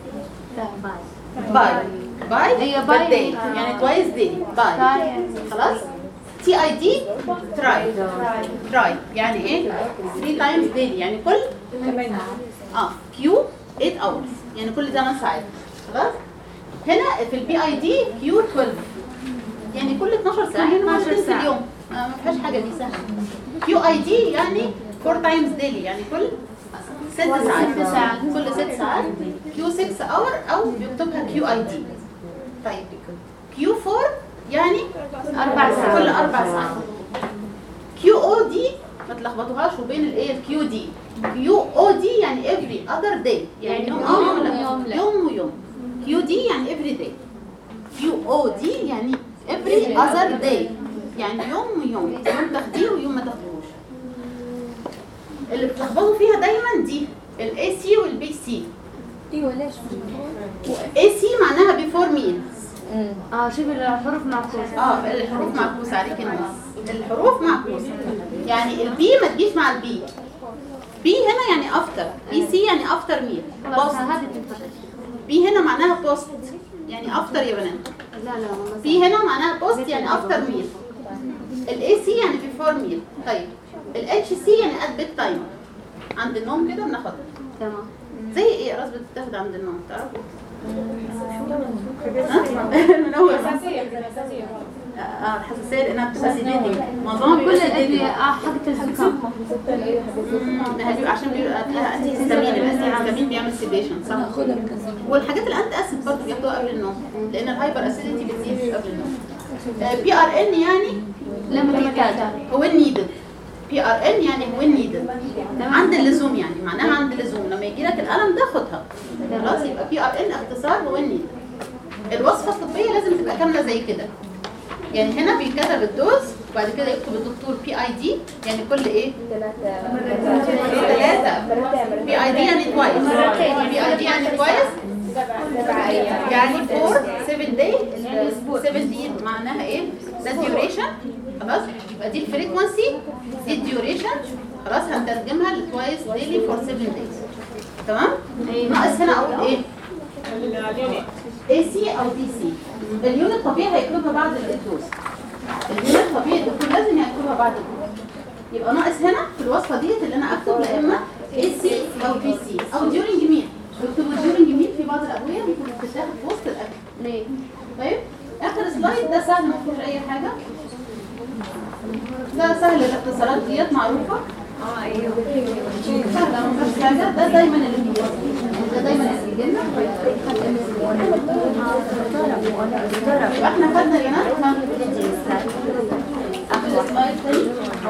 باي باي أيوة، باي. داي يعني توايس ديلي باي خلاص تي اي دي تراي تراي يعني ايه 3 تايمز ديلي يعني كل اه كيو 8 اورز يعني كل 8 ساعات خلاص هنا في البي اي دي كيو 12 يعني كل 12 ساعه يعني 12 مرتين في ساعة. اليوم آه ما فيهاش حاجه دي سهله كيو اي دي يعني 4 تايمز ديلي يعني كل 6 ساعات ست ساعات. كل 6 ساعات كيو 6 اور او بيكتبها كيو اي دي طيب كيو 4 يعني أربع ساعات. كل اربع ساعات كيو او دي ما تلخبطوهاش وبين الايه الكيو دي كيو او دي يعني every other day يعني يوم او يوم لا يوم لا. يوم ويوم كيو دي يعني every day كيو او دي يعني every other day يعني يوم ويوم يوم تاخديه ويوم ما تاخدوش اللي بتلخبطوا فيها دايما دي الاي سي والبي سي ايوه ليش؟ اي سي معناها before meals اه شوف الحروف معكوسة اه الحروف معكوسه عليك النص الحروف معكوسه يعني البي ما تجيش مع البي بي هنا يعني افتر بي سي يعني افتر ميل خلاص بوست هذه تنفتح بي هنا معناها بوست يعني افتر يا بنات لا لا والله بي هنا معناها بوست يعني افتر ميل الاي سي يعني بيفور ميل طيب الاتش سي يعني ات بيت تايم عند النوم كده بناخدها تمام زي ايه راس بتتاخد عند النوم تعرفوا ها؟ المنور أساسية أساسية اه الحساسيه لانها بتبقى سيديتنج معظمها كل بيبقى الأدوية سيديتنج اه حقت الزكام ده هيبقى عشان بيبقى فيها انتي هيستامين الانتي هيستامين بيعمل سيديشن صح والحاجات الانتي اسيد برضه بياخدوها قبل النوم لان الهايبر اسيديتي بتزيد قبل النوم بي ار ان يعني لما تحتاج هو نيدد بي ار ان يعني هو نيدد عند اللزوم يعني معناها عند اللزوم لما يجي لك الالم ده خدها خلاص يبقى بي ار ان اختصار هو نيدد الوصفه الطبيه لازم تبقى كامله زي كده يعني هنا بيتكتب الدوز وبعد كده يكتب الدكتور بي اي دي يعني كل ايه؟ ثلاثة بي اي دي يعني توايس بي اي دي يعني توايس يعني فور 7 داي 7 دي معناها ايه؟ ده الديوريشن خلاص يبقى دي الفريكونسي دي الديوريشن خلاص هنترجمها لتوايس ديلي فور 7 دايز تمام؟ ناقص هنا اقول ايه؟ اليونت اي سي او دي سي اليونت طبيعي هيكتبها بعد الدوز اليونت طبيعي الدكتور لازم يكتبها بعد الدوز يبقى ناقص هنا في الوصفه ديت اللي انا اكتب لا اما اي سي او بي سي او ديورنج ميل بيكتبوا ديورنج ميل في بعض الادويه ممكن تتاخد في وسط الاكل ليه؟ طيب اخر سلايد ده سهل ما فيهوش اي حاجه ده سهل الاختصارات ديت معروفه سهله ما فيهاش حاجه ده دايما اللي بيجي ده دايما اللي بيجي لنا يبقى احنا خدنا يا بنات اخر سلايد تاني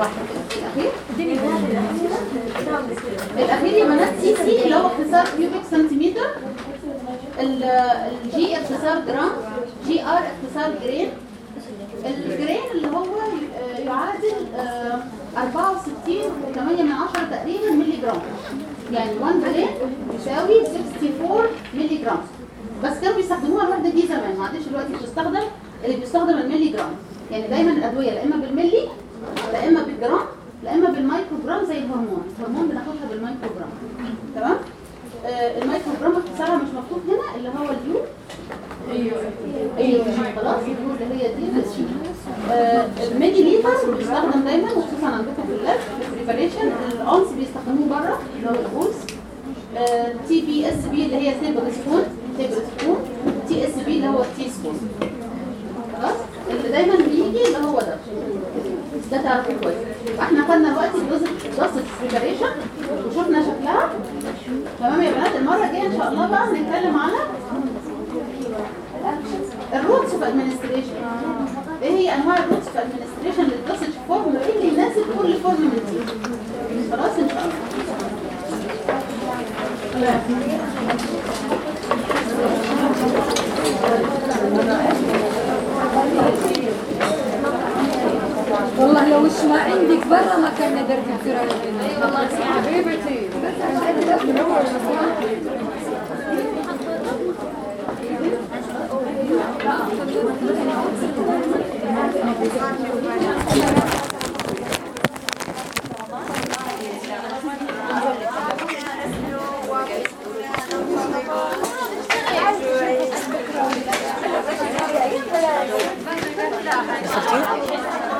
الاخير الاخير يا بنات سي سي اللي هو اختصار كيوبيك سنتيمتر ال- الجي اختصار جرام جي ار اختصار جرين الجرين اللي هو ي- يعادل آه، 64 8 من 10 تقريبا ملي جرام يعني 1 جرين يساوي 64 ملي جرام بس كانوا بيستخدموها الوحده دي زمان ما عادش دلوقتي بتستخدم اللي بيستخدم الملي جرام يعني دايما الادويه لا اما بالملي لا اما بالجرام لا اما بالمايكرو جرام زي الهرمون الهرمون بناخدها بالمايكرو جرام تمام آه المايكرو جرام اختصارها مش مكتوب هنا اللي هو اليو ايوه خلاص اللي هي دي بس آه، الميلي لتر بيستخدم دايما وخصوصا عندكم في اللاب في البريباريشن الاونس بيستخدموه بره اللي هو الاونس تي بي اس بي اللي هي تيبل سبون تيبل سبون تي اس بي اللي هو التي سبون خلاص اللي دايما بيجي اللي هو ده ده تعرفه كويس فاحنا خدنا دلوقتي دوسج بريباريشن وشفنا شكلها تمام يا بنات المره الجايه ان شاء الله بقى هنتكلم على الروتس في ادمنستريشن ايه هي انواع الروتس في ادمنستريشن للدوسج فورم وايه اللي يناسب كل فورم من دي خلاص ان شاء الله والله لو وش ما عندك برا ما كان ندر دكتورة اي والله حبيبتي بس عشان شفتي؟